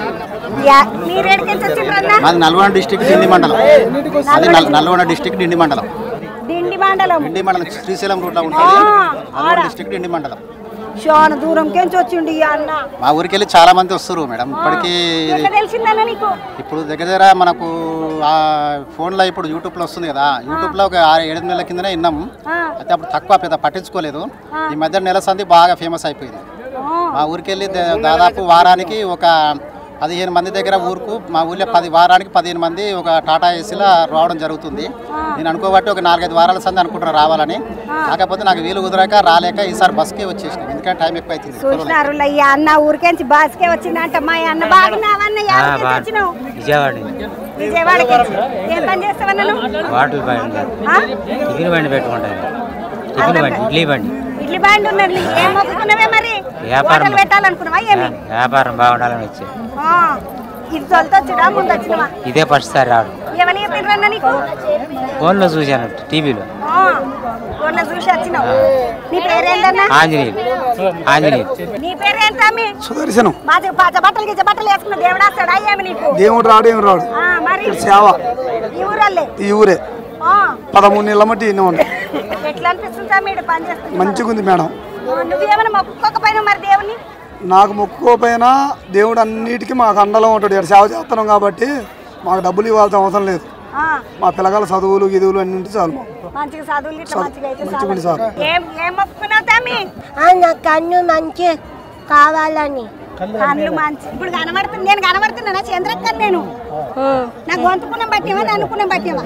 మీరు ఎక్కడికి వచ్చిండ్రన్నా మాది నల్గొండ డిస్టిక్ డిండి మండలం అది నల్- నల్గొండ డిస్టిక్ డిండి మండలం దిండి మండలం డిండి మండలం శ్రీశైలం రూట్లో ఉంటుంది నల్గొండ డిస్టిక్ డిండి మండలం చాలా దూరం కెంచి వచ్చిండు ఈ అన్న మా ఊరికి వెళ్ళి చాలా మంది వస్తారు మేడం ఇప్పటికీ ఎట్లా తెలిసిందన్న నీకు ఇప్పుడు దగ్గర దగ్గర మనకు ఆ ఫోన్లో ఇప్పుడు యూట్యూబ్లో వస్తుంది కదా యూట్యూబ్లో ఒక ఆరు ఏడు నెలల కిందనే విన్నాము ఆ. అయితే అప్పుడు తక్కువ పెద్ద పట్టించుకోలేదు ఈ మధ్య నెల సంది బాగా ఫేమస్ అయిపోయింది మా ఊరికి వెళ్ళి దా- దాదాపు వారానికి ఒక పదిహేను మంది దగ్గర ఊరుకు మా ఊళ్ళో పది వారానికి పదిహేను మంది ఒక టాటా ఏసీలో రావడం జరుగుతుంది నేను అనుకోబట్టి ఒక నాలుగైదు వారాల సంది అనుకుంటున్నా రావాలని కాకపోతే నాకు వీలు కుదరక రాలేక ఈసారి బస్కే వచ్చేసిన ఎందుకంటే టైం ఎక్కువ అవుతుంది చూసినారు ఈ అన్న ఊరికెంచి బాస్కే వచ్చిందంట మా అన్న బాగున్నావన్న ఎవరికి వచ్చినావు విజయవాడ విజయవాడకి ఏం పని చేస్తావన్న నువ్వు వాటర్ బండి ఆ? టిఫిన్ బండి పెట్టుకుంటాను టిఫిన్ బండి ఇడ్లీ బండి ఇడ్లీ బండి ఉన్నది నీకు ఏం మొక్కుకున్నావే మరి వ్యాపారం. హోటల్ పెట్టాలనుకున్నావా ఏమి వ్యాపారం బాగుండాలని వచ్చి ఆ, ఇది తొలతొచ్చుడా ముందు వచ్చినవా ఇదే ఫస్ట్ సారి రావడం ఎవరు చెప్పిండ్రన్న నీకు ఫోన్లో చూశాను టీవీలో ఆ, ఊర్లో చూసి వచ్చినావు నీ పేరేంటన్నా ఆంజనేయులు ఆంజనేయులు నీ పేరేంటా మీ సుదర్శనం మాది పాత బట్టలు గిచ్చ బట్టలు వేసుకున్న దేవుడు వస్తాడా ఏమి నీకు దేవుడు రాడు ఏం రాడు ఆ, మరి ఇక్కడ సేవ ఈ ఊరల్లే ఈ ఊరే ఆ, పదమూడు నెలల మట్టి ఇన్ని ఉంది ఎట్లా అనిపిస్తుందా మీరు పని చేస్తున్నా మంచిగా ఉంది మేడం నువ్వేమైనా మొక్కుకోకపోయినా మరి దేవుని నాకు మొక్కుకోపోయినా దేవుడు అన్నిటికీ మాకు అండలో ఉంటాడు ఇక్కడ సేవ చేస్తున్నాం కాబట్టి మాకు డబ్బులు ఇవ్వాల్సిన అవసరం లేదు ఆ, మా పిల్లగాల చదువులు గిదువులు అన్నింటి చాలు మాకు. మంచిగా చదువులు ఇట్లా మంచిగా అయితే మంచిగా ఉంది చాలు. సార్. ఏం ఏం మొక్కుకున్నావు తమ్మి నా కన్ను మంచి కావాలని కళ్ళు మంచి ఇప్పుడు కనబడుతుంది నేను కనబడుతున్నానా చంద్రక్క నేను నా గొంతుకున్న బట్టేవా నా అనుకున్న బట్టేవా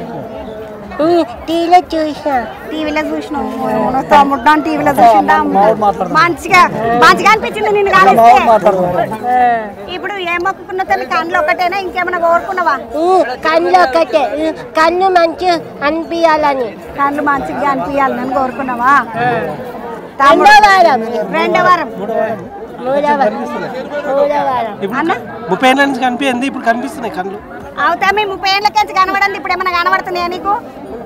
టీలో చూసా టీవీలో చూసినావు తమ్ముడు టీవీలో చూసిందా మంచిగా మంచిగా అనిపించింది నిన్ను కాలేస్తే ఇప్పుడు ఏం మొక్కుకున్న తల్లి కళ్ళు ఒకటేనా ఇంకేమైనా కోరుకున్నావా కన్ను ఒకటే కన్ను మంచి అనిపించాలని కళ్ళు మంచిగా అనిపించాలని కోరుకున్నావా రెండో వారం రెండో వారం మూడో వారం మూడో వారం అన్న ముప్పై ఏళ్ళ నుంచి కనిపించింది ఇప్పుడు కనిపిస్తున్నాయి కళ్ళు అవుతా మీ ముప్పై ఏళ్ళకి కనబడింది ఇప్పుడు ఏమైనా కనబడుతున్నాయా నీకు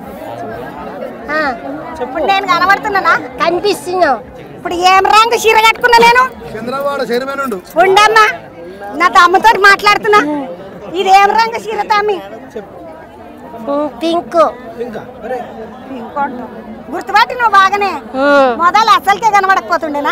ఇప్పుడు నేను కనబడుతున్నానా కనిపిస్తున్నావు ఇప్పుడు ఏం రంగు చీర కట్టుకున్నా నేను చంద్రవాడ చైర్మన్ ఉండు ఉండమ్మా నా తమ్ముతో మాట్లాడుతున్నా ఇది ఏం రంగు చీర తమ్మి పింక్ గుర్తుపట్టి నువ్వు బాగానే మొదలు అసలుకే కనబడకపోతుండేనా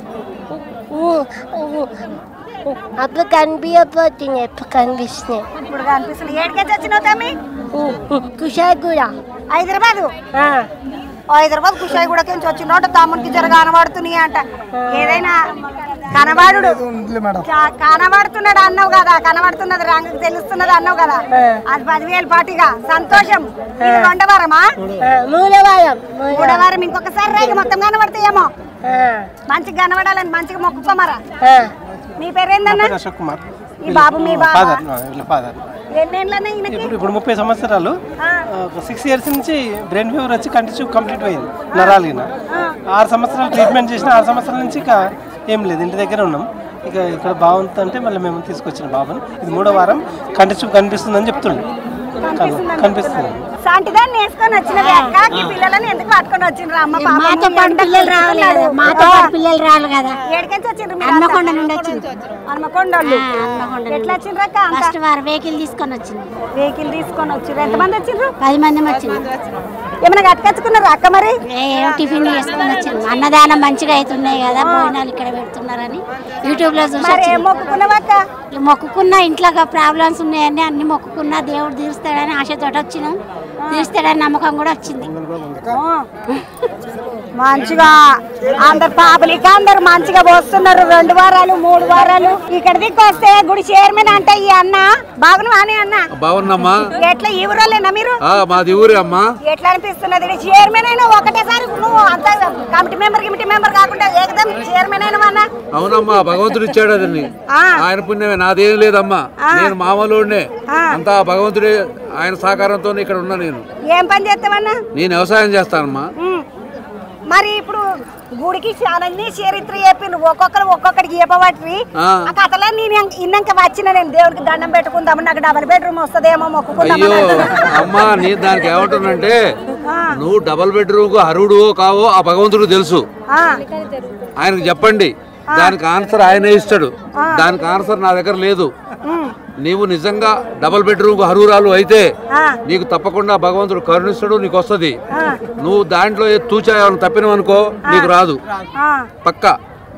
అప్పుడు కనిపించకపోతుంది ఎప్పుడు కనిపిస్తున్నాయి ఇప్పుడు కనిపిస్తుంది ఏడికెచ్చి వచ్చినావు తమ్మి కుషాగూడ హైదరాబాద్ హైదరాబాద్ కుషాయి కూడా కించి వచ్చినోట తమ్మునికి జర కనబడుతున్నాయి అంట ఏదైనా కనబడు కా- కనబడుతున్నాడు అన్నావు కదా కనబడుతున్నది రంగు తెలుస్తున్నది అన్నావు కదా అది పదివేలు పాటిగా సంతోషం ఇది రెండవారమా మూడవారం మూడవారం ఇంకొకసారి రేగి మొత్తం కనబడతాయేమో మంచిగా కనబడాలని మంచిగా మొక్కుకోమరా మీ పేరేందన్నా అశోక్ కుమార్ ఈ బాబు మీ బాబా ఫాదర్ వీళ్ళ ఫాదర్ ఎన్నేళ్ళన్నా ఈయనకి ఇప్పుడు ఇప్పుడు ముప్పై సంవత్సరాలు ఆ. ఒక సిక్స్ ఇయర్స్ నుంచి బ్రెయిన్ ఫీవర్ వచ్చి కంటిన్యూ కంప్లీట్ అయింది నరాలిన ఆరు సంవత్సరాలు ట్రీట్మెంట్ చేసిన ఆరు సంవత్సరాల నుంచి ఇక ఏం లేదు ఇంటి దగ్గర ఉన్నాం ఇక ఇక్కడ బాగుంది అంటే మళ్ళీ మేము తీసుకొచ్చిన బాబుని ఇది మూడో వారం కంటి చూపు కనిపిస్తుందని చెప్తుండే కన్- కనిపిస్తుంది సాంటిదాన్ని వేసుకొని వచ్చిన ఈ పిల్లలని ఎందుకు పట్టుకొని వచ్చిండ్రు అమ్మ పాపం మాతో పాటు ఎండ పిల్లలు రావాలి కదా కొడుతున్నారు. మాతో పాటు పిల్లలు రావాలి కదా ఏడికెంచి వచ్చిండ్రు మీరు హన్మకొండ అంతా? నుండి వచ్చింది హన్మకొండ వాళ్ళు. ఎట్లా వచ్చిండ్రక్క అంతా? ఫస్ట్ వారు వెహికల్ తీసుకొని వచ్చింది వెహికల్ తీసుకొని వచ్చిర్రు ఎంతమంది వచ్చిండ్రు పది మంది వచ్చింది ఏమైనా కట్టుకొచ్చుకున్నారు అక్క మరి ఏం టిఫిన్ చేసుకొని వచ్చింది అన్నదానం మంచిగా అవుతున్నాయి కదా భోజనాలు ఇక్కడ పెడుతున్నారని యూట్యూబ్ లో చూసి మరి ఏం వచ్చింది. మొక్కుకున్నావక్క ఈ మొక్కుకున్నా ఇంట్లో ప్రాబ్లమ్స్ ఉన్నాయని అన్ని మొక్కుకున్నా దేవుడు తీరుస్తాడని ఆశతోటి వచ్చినాం తీరుస్తాడని నమ్మకం కూడా వచ్చింది మంచిగా అందరు పాపలిక అందరు మంచిగా పోస్తున్నారు రెండు వారాలు మూడు వారాలు ఇక్కడ దిక్కు వస్తే గుడి చైర్మన్ అంటే ఈ అన్న బాగున్నా అని అన్న బాగున్నామ్మా ఎట్లా ఈ ఊరోళ్ళేనా మీరు ఆ, మాది ఊరే అమ్మా ఎట్లా అనిపిస్తున్నది ఇది చైర్మన్ అయినా ఒకటేసారి నువ్వు అంత కమిటీ మెంబర్ గిమిటీ మెంబర్ కాకుండా ఏకదం చైర్మన్ అయినా అన్న అవునమ్మా భగవంతుడు ఇచ్చాడు అదని ఆ. ఆయన పుణ్యమే నాదేం లేదమ్మా నేను మామూలునే అంతా భగవంతుడే ఆయన సహకారంతో ఇక్కడ ఉన్నా నేను ఏం పని చేస్తావన్నా నేను వ్యవసాయం చేస్తానమ్మా ఉమ్. మరి ఇప్పుడు గుడికి అన్ని చరిత్ర చెప్పిండ్రు ఒక్కొక్కరు ఒక్కొక్కడికి చెప్పబట్టి ఆ. ఆ కథలో నేను ఇన్నాక వచ్చిన నేను దేవుడికి దండం పెట్టుకుందాము నాకు డబల్ బెడ్రూమ్ వస్తుందేమో మొక్కుకుందామని అయ్యో అంటున్నా. అమ్మా నేను దానికి ఏమంటున్నానంటే నువ్వు డబల్ బెడ్రూమ్ అరుడు కావో ఆ భగవంతుడు తెలుసు ఆ. ఆయనకు చెప్పండి దానికి ఆన్సర్ ఆయనే ఇస్తాడు దానికి ఆన్సర్ నా దగ్గర లేదు ఉమ్. నీవు నిజంగా డబల్ బెడ్రూమ్ అర్హురాలు అయితే ఆ. నీకు తప్పకుండా భగవంతుడు కరుణిస్తాడు నీకు వస్తుంది ఆ. నువ్వు దాంట్లో ఏ తూచా ఏమైనా తప్పినవనుకో నీకు రాదు ఆ. పక్కా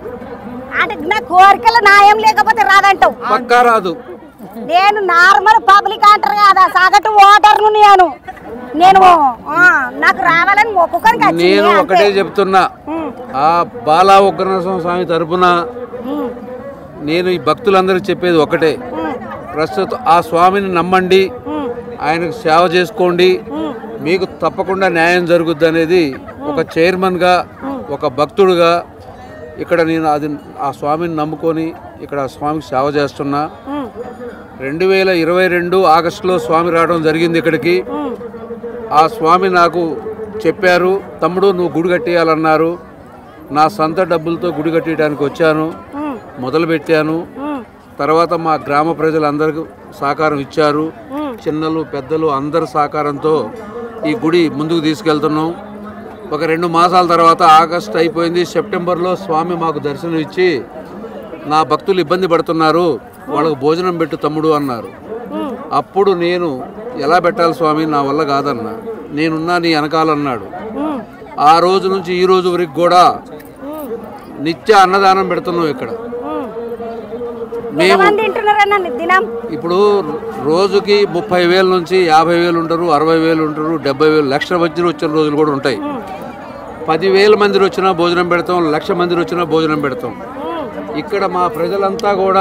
అంటే నా కోరికలు న్యాయం లేకపోతే రాదంటావు పక్కా రాదు నేను నార్మల్ పబ్లిక్ అంటారు కదా సగటు ఓటర్ను నేను నేను ఆ, నాకు రావాలని మొక్కుకొని వచ్చింది నేను అంతే. ఒకటే చెప్తున్నా ఉమ్. ఆ బాలా ఉగ్రనరసింహ స్వామి తరపున ఉమ్. నేను ఈ భక్తులందరికీ చెప్పేది ఒకటే ప్రస్తుతం ఆ స్వామిని నమ్మండి ఆయనకు సేవ చేసుకోండి మీకు తప్పకుండా న్యాయం జరుగుద్ది అనేది ఒక చైర్మన్గా ఒక భక్తుడుగా ఇక్కడ నేను అది ఆ స్వామిని నమ్ముకొని ఇక్కడ ఆ స్వామికి సేవ చేస్తున్నా రెండు వేల ఇరవై రెండు ఆగస్టులో స్వామి రావడం జరిగింది ఇక్కడికి ఆ స్వామి నాకు చెప్పారు తమ్ముడు నువ్వు గుడి కట్టేయాలన్నారు నా సొంత డబ్బులతో గుడి కట్టేయడానికి వచ్చాను మొదలుపెట్టాను తర్వాత మా గ్రామ ప్రజలందరికీ సహకారం ఇచ్చారు చిన్నలు పెద్దలు అందరి సహకారంతో ఈ గుడి ముందుకు తీసుకెళ్తున్నాం ఒక రెండు మాసాల తర్వాత ఆగస్ట్ అయిపోయింది సెప్టెంబర్లో స్వామి మాకు దర్శనం ఇచ్చి నా భక్తులు ఇబ్బంది పడుతున్నారు వాళ్ళకు భోజనం పెట్టు తమ్ముడు అన్నారు అప్పుడు నేను ఎలా పెట్టాలి స్వామి నా వల్ల కాదన్నా నేనున్నా నీ వెనకాలన్నాడు ఆ రోజు నుంచి ఈ రోజు వరకు కూడా నిత్య అన్నదానం పెడుతున్నాం ఇక్కడ మేము ఎంతమంది తింటున్నారన్న దినం ఇప్పుడు రోజుకి ముప్పై వేల నుంచి యాభై వేలు ఉంటారు అరవై వేలు ఉంటారు డెబ్బై వేలు లక్ష వచ్చిన వచ్చిన రోజులు కూడా ఉంటాయి పదివేల మంది వచ్చినా భోజనం పెడతాం లక్ష మంది వచ్చినా భోజనం పెడతాం ఇక్కడ మా ప్రజలంతా కూడా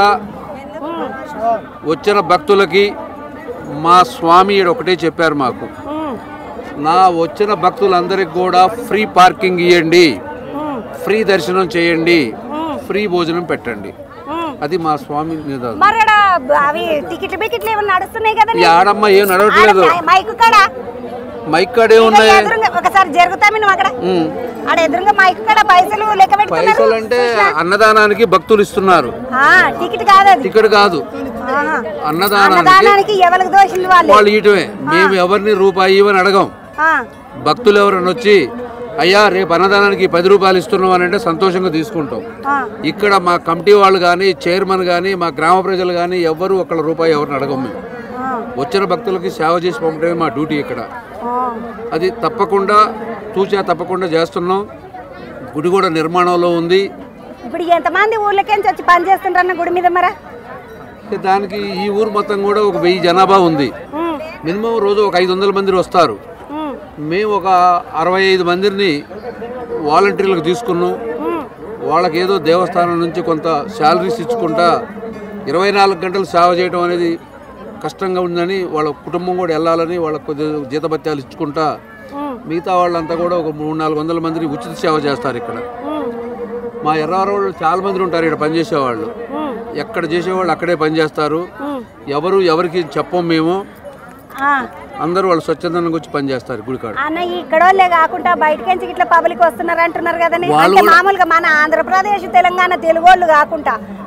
వచ్చిన భక్తులకి మా స్వామి ఈడ ఒకటే చెప్పారు మాకు నా వచ్చిన భక్తులందరికీ కూడా ఫ్రీ పార్కింగ్ ఇవ్వండి ఫ్రీ దర్శనం చేయండి ఫ్రీ భోజనం పెట్టండి అది మా స్వామి నిదానం మరి ఆడ అవి టికెట్లు బికెట్లు ఏమైనా నడుస్తున్నాయి కదా ఈ ఆడమ్మ ఏం నడవట్లేదు మైక్ కాడ మైక్ కాడే ఉన్నాయి ఎదురుగా ఒకసారి జరుగుతామి నువ్వు అక్కడ ఉమ్. ఆడ ఎదురుగా మైక్ కాడ పైసలు లెక్క పెట్టుకున్నారు పైసలు అంటే అన్నదానానికి భక్తులు ఇస్తున్నారు ఆ, టికెట్ కాదు అది టికెట్ కాదు ఆహా. అన్నదానానికి అన్నదానానికి ఎవరికి దోషులు వాళ్ళు వాళ్ళు ఇయటమే మేము ఎవరిని రూపాయి ఇవ్వని అడగం ఆ, భక్తులు ఎవరైనా వచ్చి అయ్యా రేపు అన్నదానానికి పది రూపాయలు ఇస్తున్నాం అని అంటే సంతోషంగా తీసుకుంటాం ఆ. ఇక్కడ మా కమిటీ వాళ్ళు కానీ చైర్మన్ కానీ మా గ్రామ ప్రజలు కానీ ఎవ్వరు ఒక్క రూపాయి ఎవరిని అడగం మేము వచ్చిన భక్తులకి సేవ చేసి పంపడమే మా డ్యూటీ ఇక్కడ అది తప్పకుండా తూచా తప్పకుండా చేస్తున్నాం గుడి కూడా నిర్మాణంలో ఉంది ఇప్పుడు ఎంతమంది ఊర్లకేంచి వచ్చి పని చేస్తుంటారన్న గుడి మీద మరా దానికి ఈ ఊరు మొత్తం కూడా ఒక వెయ్యి జనాభా ఉంది మినిమం రోజు ఒక ఐదు వందల మంది వస్తారు మేము ఒక అరవై ఐదు మందిని వాలంటీర్లకు తీసుకున్నాం వాళ్ళకి ఏదో దేవస్థానం నుంచి కొంత శాలరీస్ ఇచ్చుకుంటా ఇరవై నాలుగు గంటలు సేవ చేయడం అనేది కష్టంగా ఉందని వాళ్ళ కుటుంబం కూడా వెళ్ళాలని వాళ్ళకి కొద్దిగా జీతభత్యాలు ఇచ్చుకుంటా మిగతా వాళ్ళంతా కూడా ఒక మూడు నాలుగు వందల మందిని ఉచిత సేవ చేస్తారు ఇక్కడ మా ఎర్రవారు వాళ్ళు చాలా మంది ఉంటారు ఇక్కడ పనిచేసేవాళ్ళు ఎక్కడ చేసేవాళ్ళు అక్కడే పనిచేస్తారు ఎవరు ఎవరికి చెప్పం మేము ఆ, అందరూ వాళ్ళు స్వచ్ఛందంగా వచ్చి పనిచేస్తారు గుడికాడ అన్న ఇక్కడోళ్ళే కాకుండా బయటకెంచి ఇట్లా పబ్లిక్ వస్తున్నారు అంటున్నారు కదండి వాళ్ళు అంటే కూడా- మామూలుగా మన ఆంధ్రప్రదేశ్ తెలంగాణ తెలుగు వాళ్ళు కాకుండా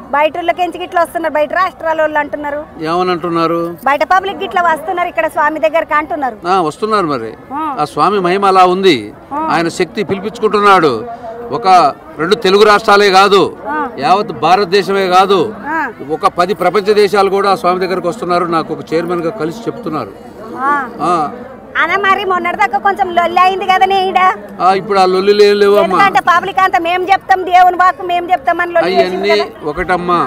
బయట వాళ్ళకి ఇట్లా వస్తున్నారు బయట రాష్ట్రాల వాళ్ళు అంటున్నారు ఏమని అంటున్నారు బయట పబ్లిక్ ఇట్లా వస్తున్నారు ఇక్కడ స్వామి దగ్గరికి అంటున్నారు ఆ, వస్తున్నారు మరి ఆ స్వామి మహిమ అలా ఉంది ఆయన శక్తి పిలిపించుకుంటున్నాడు ఒక రెండు తెలుగు రాష్ట్రాలే కాదు యావత్ భారతదేశమే కాదు ఒక పది ప్రపంచ దేశాలు కూడా ఆ స్వామి దగ్గరకు వస్తున్నారు నాకు ఒక చైర్మన్ గా కలిసి చెప్తున్నారు ఆ. ఆ, అన్న మరి మొన్నటిదాకా కొంచెం లొల్లి అయింది కదనే ఈడ ఆ, ఇప్పుడు ఆ లొల్లిలు ఏం లేవమ్మా ఎందుకంటే పబ్లిక్ అంతా మేము చెప్తాం దేవుని వాకు మేము చెప్తామని లొల్లి చేసింది అవన్నీ కదా. ఒకటమ్మా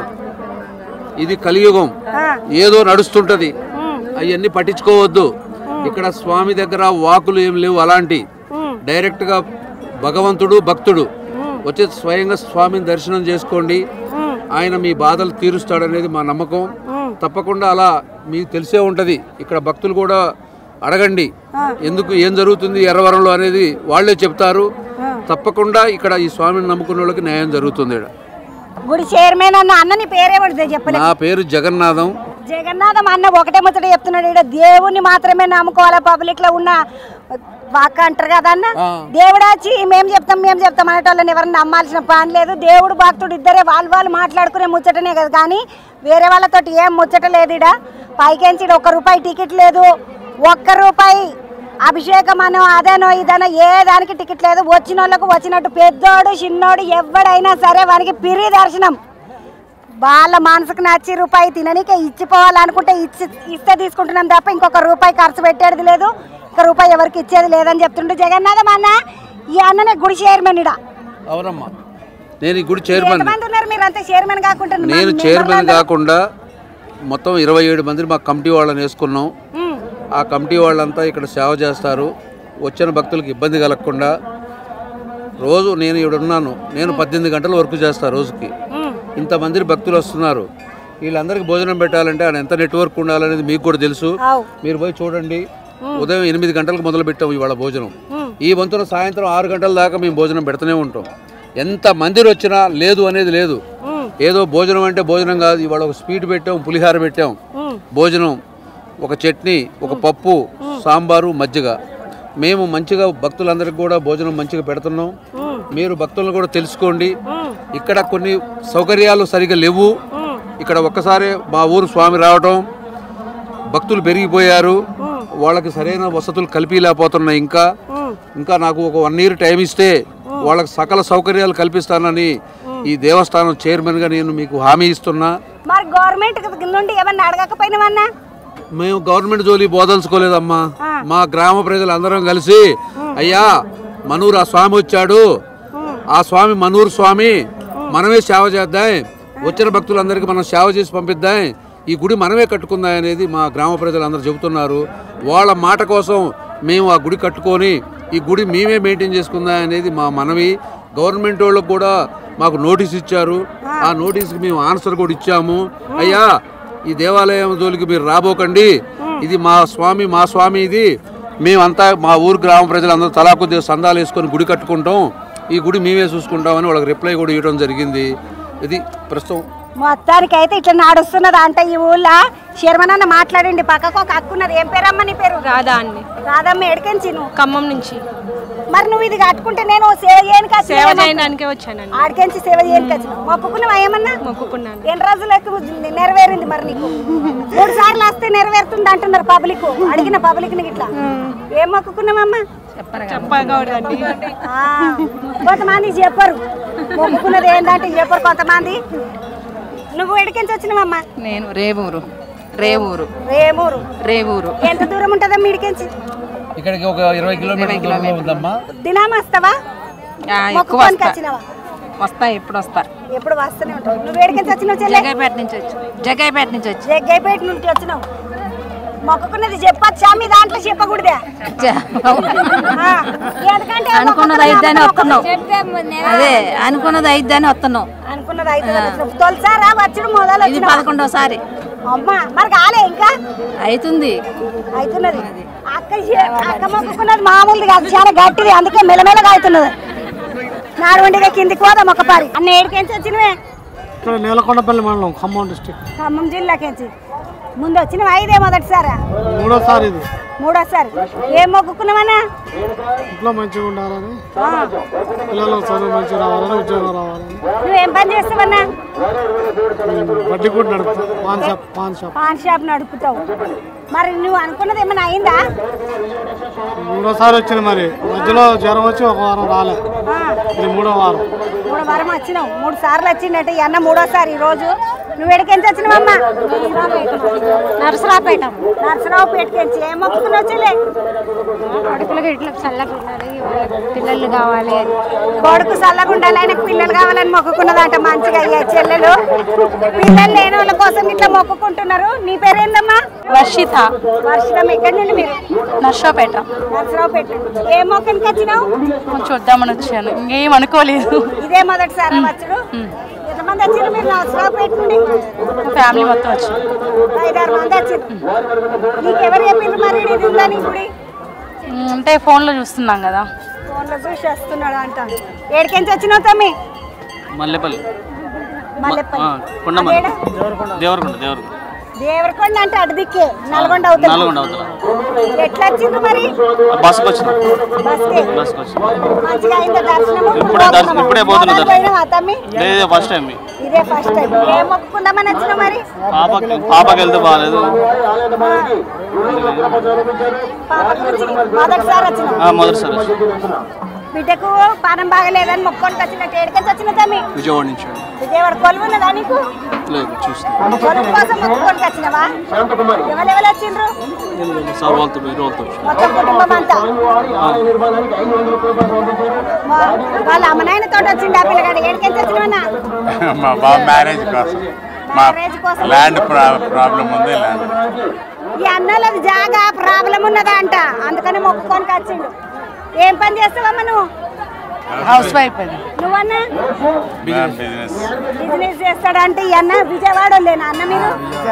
ఇది కలియుగం ఆ. ఏదో నడుస్తుంటది అవన్నీ పట్టించుకోవద్దు ఇక్కడ స్వామి దగ్గర వాకులు ఏం లేవు అలాంటి డైరెక్ట్ గా భగవంతుడు భక్తుడు వచ్చి స్వయంగా స్వామిని దర్శనం చేసుకోండి ఆయన మీ బాధలు తీరుస్తాడనేది మా నమ్మకం తప్పకుండా అలా మీకు తెలిసే ఉంటది ఇక్కడ భక్తులు కూడా అడగండి ఎందుకు ఏం జరుగుతుంది ఎర్రవరంలో అనేది వాళ్ళే చెప్తారు తప్పకుండా ఇక్కడ ఈ స్వామిని నమ్ముకున్న వాళ్ళకి న్యాయం జరుగుతుంది ఈడ. గుడి చైర్మన్ అన్న అన్న నీ పేరేమిటి చెప్పలే నా పేరు జగన్నాథం జగన్నాథం అన్న ఒకటే ముచ్చట చెప్తున్నాడు ఈడ దేవుణ్ణి మాత్రమే నమ్ముకోవాలా పబ్లిక్ లో ఉన్న వాక్ అంటారు కదా అన్న దేవుడు వచ్చి మేము చెప్తాం మేము చెప్తాం అనేటోళ్ళని ఎవరిని నమ్మాల్సిన పని లేదు దేవుడు భక్తుడు ఇద్దరే వాళ్ళు వాళ్ళు మాట్లాడుకునే ముచ్చటనే కదా కానీ వేరే వాళ్ళతోటి ఏం ముచ్చట లేదు ఇడ పైకెంచి ఈడ ఒక్క రూపాయి టికెట్ లేదు ఒక్క రూపాయి అభిషేకం అనో అదనో ఇదనో ఏ దానికి టికెట్ లేదు వచ్చిన వాళ్ళకు వచ్చినట్టు పెద్దోడు చిన్నోడు ఎవడైనా సరే వానికి పిరి దర్శనం వాళ్ళ మనసుకు నచ్చి రూపాయి తిననీకే ఇచ్చిపోవాలనుకుంటే ఇచ్చి ఇస్తే తీసుకుంటున్నాం తప్ప ఇంకొక రూపాయి ఖర్చు పెట్టేది లేదు ఒక రూపాయి ఎవరికి ఇచ్చేది లేదని చెప్తుండే జగన్నాథం అన్న ఈ అన్ననే గుడి చైర్మన్ ఇడ అవునమ్మా నేను ఈ గుడి చైర్మన్ ఎంతమంది ఉన్నారు మీరు అంతా చైర్మన్ కాకుండా నేను చైర్మన్ కాకుండా మొత్తం ఇరవై ఏడు మంది మా కమిటీ వాళ్ళని వేసుకున్నాం ఆ కమిటీ వాళ్ళంతా ఇక్కడ సేవ చేస్తారు వచ్చిన భక్తులకు ఇబ్బంది కలగకుండా రోజు నేను ఇక్కడ ఉన్నాను నేను పద్దెనిమిది గంటల వరకు చేస్తాను రోజుకి ఇంతమంది భక్తులు వస్తున్నారు వీళ్ళందరికీ భోజనం పెట్టాలంటే ఆయన ఎంత నెట్వర్క్ ఉండాలనేది మీకు కూడా తెలుసు మీరు పోయి చూడండి ఉదయం ఎనిమిది గంటలకు మొదలు పెట్టాం ఇవాళ భోజనం ఈ వంతున సాయంత్రం ఆరు గంటల దాకా మేము భోజనం పెడుతూనే ఉంటాం ఎంత మందిర్ వచ్చినా లేదు అనేది లేదు ఏదో భోజనం అంటే భోజనం కాదు ఇవాళ ఒక స్వీట్ పెట్టాం పులిహార పెట్టాం భోజనం ఒక చట్నీ ఒక పప్పు సాంబారు మజ్జిగ మేము మంచిగా భక్తులందరికీ కూడా భోజనం మంచిగా పెడుతున్నాం మీరు భక్తులను కూడా తెలుసుకోండి ఇక్కడ కొన్ని సౌకర్యాలు సరిగా లేవు ఇక్కడ ఒక్కసారి మా ఊరు స్వామి రావటం భక్తులు పెరిగిపోయారు వాళ్ళకి సరైన వసతులు కల్పించలేకపోతున్నాయి ఇంకా ఇంకా నాకు ఒక వన్ ఇయర్ టైం ఇస్తే వాళ్ళకి సకల సౌకర్యాలు కల్పిస్తానని ఈ దేవస్థానం చైర్మన్గా నేను మీకు హామీ ఇస్తున్నా మరి గవర్నమెంట్ నుండి ఏమన్నా అడగకపోయినావన్నా మేము గవర్నమెంట్ జోలి బోదలుచుకోలేదమ్మా మా గ్రామ ప్రజలందరం కలిసి అయ్యా మనూరు ఆ స్వామి వచ్చాడు ఆ స్వామి మనూరు స్వామి మనమే సేవ చేద్దాం వచ్చిన భక్తులందరికీ మనం సేవ చేసి పంపిద్దాం ఈ గుడి మనమే కట్టుకుందాం అనేది మా గ్రామ ప్రజలందరూ చెబుతున్నారు వాళ్ళ మాట కోసం మేము ఆ గుడి కట్టుకొని ఈ గుడి మేమే మెయింటైన్ చేసుకుందాం అనేది మా మనవి గవర్నమెంట్ వాళ్ళకు కూడా మాకు నోటీస్ ఇచ్చారు ఆ నోటీస్కి మేము ఆన్సర్ కూడా ఇచ్చాము అయ్యా ఈ దేవాలయం జోలికి మీరు రాబోకండి ఇది మా స్వామి మా స్వామి ఇది మేమంతా మా ఊరు గ్రామ ప్రజలందరూ తలా కొద్దిగా సందాలు వేసుకొని గుడి కట్టుకుంటాం ఈ గుడి మేమే చూసుకుంటామని వాళ్ళకి రిప్లై కూడా ఇవ్వడం జరిగింది ఇది ప్రస్తుతం మొత్తానికి అయితే ఇట్లా నడుస్తున్నది అంటే ఈ ఊళ్ళో శర్మనన్న మాట్లాడండి పక్కకు ఒక అక్కున్నది ఏం పేరమ్మ నీ పేరు రాధా అండి రాధమ్మ ఎడికెంచి నువ్వు ఖమ్మం నుంచి మరి నువ్వు ఇది కట్టుకుంటే నేను సేవ చేయడానికి వచ్చిన సేవ ఏమన్నా? చేయడానికే వచ్చానండి ఆడికెంచి సేవ చేయడానికి వచ్చిన మొక్కుకున్నావా ఏమన్నా మొక్కుకున్నాను ఎన్ని రోజులకు నెరవేరింది మరి నీకు మూడు సార్లు వస్తే నెరవేరుతుంది అంటున్నారు పబ్లిక్ అడిగిన పబ్లిక్ ని ఇట్లా ఏం మొక్కుకున్నావమ్మా చెప్పకూడదండి ఆ, కొంతమంది చెప్పరు మొక్కుకున్నది ఏంటంటే చెప్పరు కొంతమంది నువ్వు ఎడికెంచి వచ్చినవమ్మా నేను రేవూరు రేవూరు రేమూరు రేవూరు ఎంత దూరం ఉంటుందమ్మా ఇడికెంచి ఇక్కడికి ఒక ఇరవై కిలోమీటర్ల దూరంలో ఉందమ్మా దినామ వస్తావా ఆ, ఎక్కువ మొక్కుకోనికి వస్తా వచ్చినావా వస్తా ఎప్పుడు వస్తా ఎప్పుడు వస్తూనే ఉంటావు నువ్వు ఎడికెంచి వచ్చినావు చెల్లె జగ్గైపేట నుంచి వచ్చి జగ్గైపేట నుంచి వచ్చి జగ్గైపేట నుండి వచ్చినావు మొక్కుకున్నది చెప్పచ్చా మీ దాంట్లో చెప్పకూడదే ఆ, ఎందుకంటే అనుకున్నది అయిద్దని వస్తున్నావు చెప్తే అదే అనుకున్నది అయిద్దని వస్తున్నావు అనుకున్నది అయితే తొలిసారా వచ్చుడు మొదలు ఇది వచ్చినావా? పదకొండోసారి అమ్మా మరి కాలే ఇంకా అవుతుంది అవుతున్నది అక్క చే- అక్క మొక్కుకున్నది మామూలుది కాదు చాలా గట్టిది అందుకే మెలమెలగా అవుతున్నది నారువండిగా కిందికి పోదాం ఒక పారి అన్న ఏడుకెంచి వచ్చినవే ఇక్కడ నేలకొండపల్లి మండలం ఖమ్మం డిస్టిక్ ఖమ్మం జిల్లాకెంచి ముందు వచ్చినవా ఇదే మొదటిసారా మూడోసారి ఇది మూడోసారి ఏం మొక్కుకున్నావన్నా ఇంట్లో మంచిగా ఉండాలని పిల్లలు చదువు మంచిగా రావాలని ఉద్యోగం రావాలని నువ్వేం పని చేస్తావన్నా వడ్డీ కూడా నడుపుతా paan shop paan shop paan shop నడుపుతావు మరి నువ్వు అనుకున్నది ఏమైనా అయిందా మూడోసారి వచ్చింది మరి మధ్యలో జ్వరం వచ్చి ఒక వారం రాలే ఇది మూడో వారం మూడు వారం వచ్చినావు మూడు సార్లు వచ్చిందంటే ఈ అన్న మూడోసారి ఈ రోజు నువ్వు ఎడికెంచి వచ్చినావమ్మా నరసరావుపేట నరసరావుపేటకెంచి ఏం మొక్కుకుని వచ్చలే కొడుకులకి ఇట్లా చల్లగా ఉండాలి వాళ్ళకి పిల్లలు కావాలి అని కొడుకు చల్లగా ఉండాలి ఆయనకు పిల్లలు కావాలని మొక్కుకున్నదంట మంచిగా అయ్యా చెల్లెలు పిల్లలు లేని వాళ్ళ కోసం ఇట్లా మొక్కుకుంటున్నారు నీ పేరేందమ్మా వర్షిత వర్షం ఎక్కడి నుండి మీరు నర్సరావుపేట నరసరావుపేట ఏ మొక్కనికి వచ్చినావు చూద్దామని వచ్చాను ఇంకేం అనుకోలేదు ఇదే మొదటిసారి వచ్చుడు ఎంతమంది వచ్చారు మీరు నరసరావుపేట నుండి ఫ్యామిలీ మొత్తం వచ్చి ఐదారు మంది వచ్చారు నీకు ఎవరు చెప్పిండ్రు మరి ఇది ఉందని గుడి అంటే ఫోన్లో చూస్తున్నాం కదా ఫోన్లో చూసి వస్తున్నాడు అంట ఏడికెంచి వచ్చినావు తమ్మి మల్లెపల్లి మల్లెపల్లి కొండమల్లి అదేడా? దేవరకొండ దేవరకొండ దేవరకొండ అంటే అటు దిక్కే నల్గొండ అవుతుంది నల్గొండ అవతల ఎట్లా వచ్చిండ్రు మరి బస్సుకు వచ్చిన బస్కే బస్సుకు వచ్చిన మంచిగా అయిందా దర్శనము ఇప్పుడే దర్శనం ఇప్పుడే పోతున్నా మోకాలు దర్శనం పోయినావా తమ్మి లేదు ఫస్ట్ టైం ఇదే ఫస్ట్ టైం ఏం మొక్కుకుందామని వచ్చినావు మరి పాపకి పాపకి వెళ్తే బాగాలేదు పాప గురించి మొదటిసారి వచ్చినావు ఆ, మొదటిసారి వచ్చి బిడ్డకు పానం బాగలేదని మొక్కొని వచ్చినట్టు ఏడికెంచి వచ్చిన తమ్మి విజయవాడ నుంచి విజయవాడ కొలువు ఉన్నదా నీకు లేదు చూస్తాను కొలువు కోసం మొక్కుకొని వచ్చినవా ఎవరెవరు వచ్చిండ్రు సార్ వాళ్ళతో మీరు వాళ్ళతో మొత్తం కుటుంబం అంతా మా- వాళ్ళ అమ్మ నాయన తోట వచ్చిండు ఆ పిల్లగాడు ఏడికెంచి వచ్చినవన్నా మా బాబు మ్యారేజ్ కోసం మా మ్యారేజ్ కోసం ల్యాండ్ ప్రాబ్లం ఉంది ల్యాండ్ ఈ అన్నలది జాగా ప్రాబ్లం ఉన్నదా అంట అందుకని మొక్కుకొని వచ్చిండు ఏం పని చేస్తావమ్మా నువ్వు హౌస్ వైఫ్ అది నువ్వన్నా బిజినెస్ బిజినెస్ చేస్తాడంటే ఈ అన్న విజయవాడ లేనా అన్న మీరు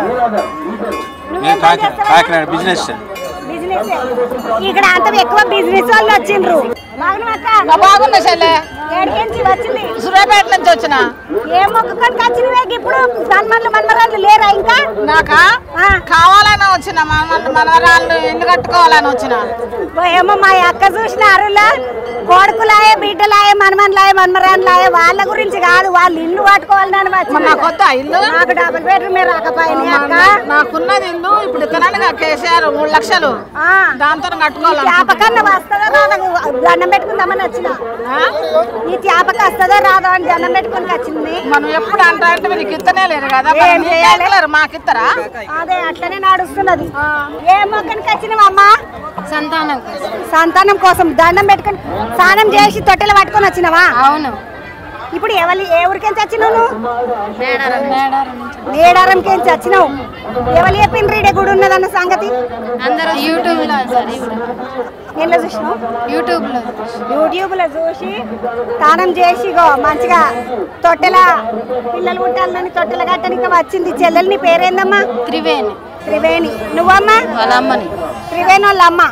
నేను కాకినాడ కాకినాడ బిజినెస్ బిజినెస్ ఇక్కడ అంత ఎక్కువ బిజినెస్ వాళ్ళు వచ్చిండ్రు బాగున్నా బాగున్నా చెల్లె ఏడికెంచి వచ్చింది సూర్యాపేట నుంచి వచ్చిన ఏం మొక్కుకొని వచ్చినవే ఇప్పుడు సన్మన్లు మన్మరాళ్ళు లేరా ఇంకా నాకా కావాలని వచ్చిన మన మనవరాళ్ళు ఇల్లు కట్టుకోవాలని వచ్చిన ఓ ఏమో మా అక్క చూసిన అరులా కొడుకులాయే బిడ్డలాయే మనమన్లాయే మన్మరాన్లాయే వాళ్ళ గురించి కాదు వాళ్ళు ఇల్లు కట్టుకోవాలని మరి నాకు వద్దా ఇల్లు? నాకు డబుల్ బెడ్రూమ్ రాకపోయినాయి అక్క నాకున్నది ఇల్లు ఇప్పుడు ఇతనానికి కేసీఆర్ మూడు లక్షలు దాంతో కట్టుకోవాలి త్యాపకన్న వస్తుందో రాదో దండం పెట్టుకుందామని వచ్చిన ఈ త్యాపక వస్తుందో రాదో అని దండం పెట్టుకుని వచ్చింది మనం ఎప్పుడు అంటా అంటే మీకు ఇత్తనే లేరు కదా ఏం మరి మీకు చేయాలి? ఎక్కలేరు, మాకు ఇత్తరా అదే అట్లనే నడుస్తున్నది ఏ మొక్కనికి వచ్చినావు అమ్మా సంతానం సంతానం కోసం దండం పెట్టుకుని స్నానం చేసి తొట్టెలు పట్టుకొని వచ్చినావా అవును ఇప్పుడు ఎవరి ఏ ఊరికెంచి వచ్చినావు నువ్వు మేడారంకెంచి వచ్చినావు ఎవరు చెప్పిండ్రు ఈడ గుడి ఉన్నదన్న సంగతి అందరూ యూట్యూబ్ లో ఎట్లా చూసినావు యూట్యూబ్ లో యూట్యూబ్ లో చూసి స్నానం చేసి ఇగో మంచిగా తొట్టెల పిల్లలు పుట్టాలని తొట్టెల గట్టనికి వచ్చింది చెల్లెలు నీ పేరేందమ్మా త్రివేణి త్రివేణి నువ్వమ్మా వాళ్ళ అమ్మని త్రివేణి వాళ్ళ అమ్మ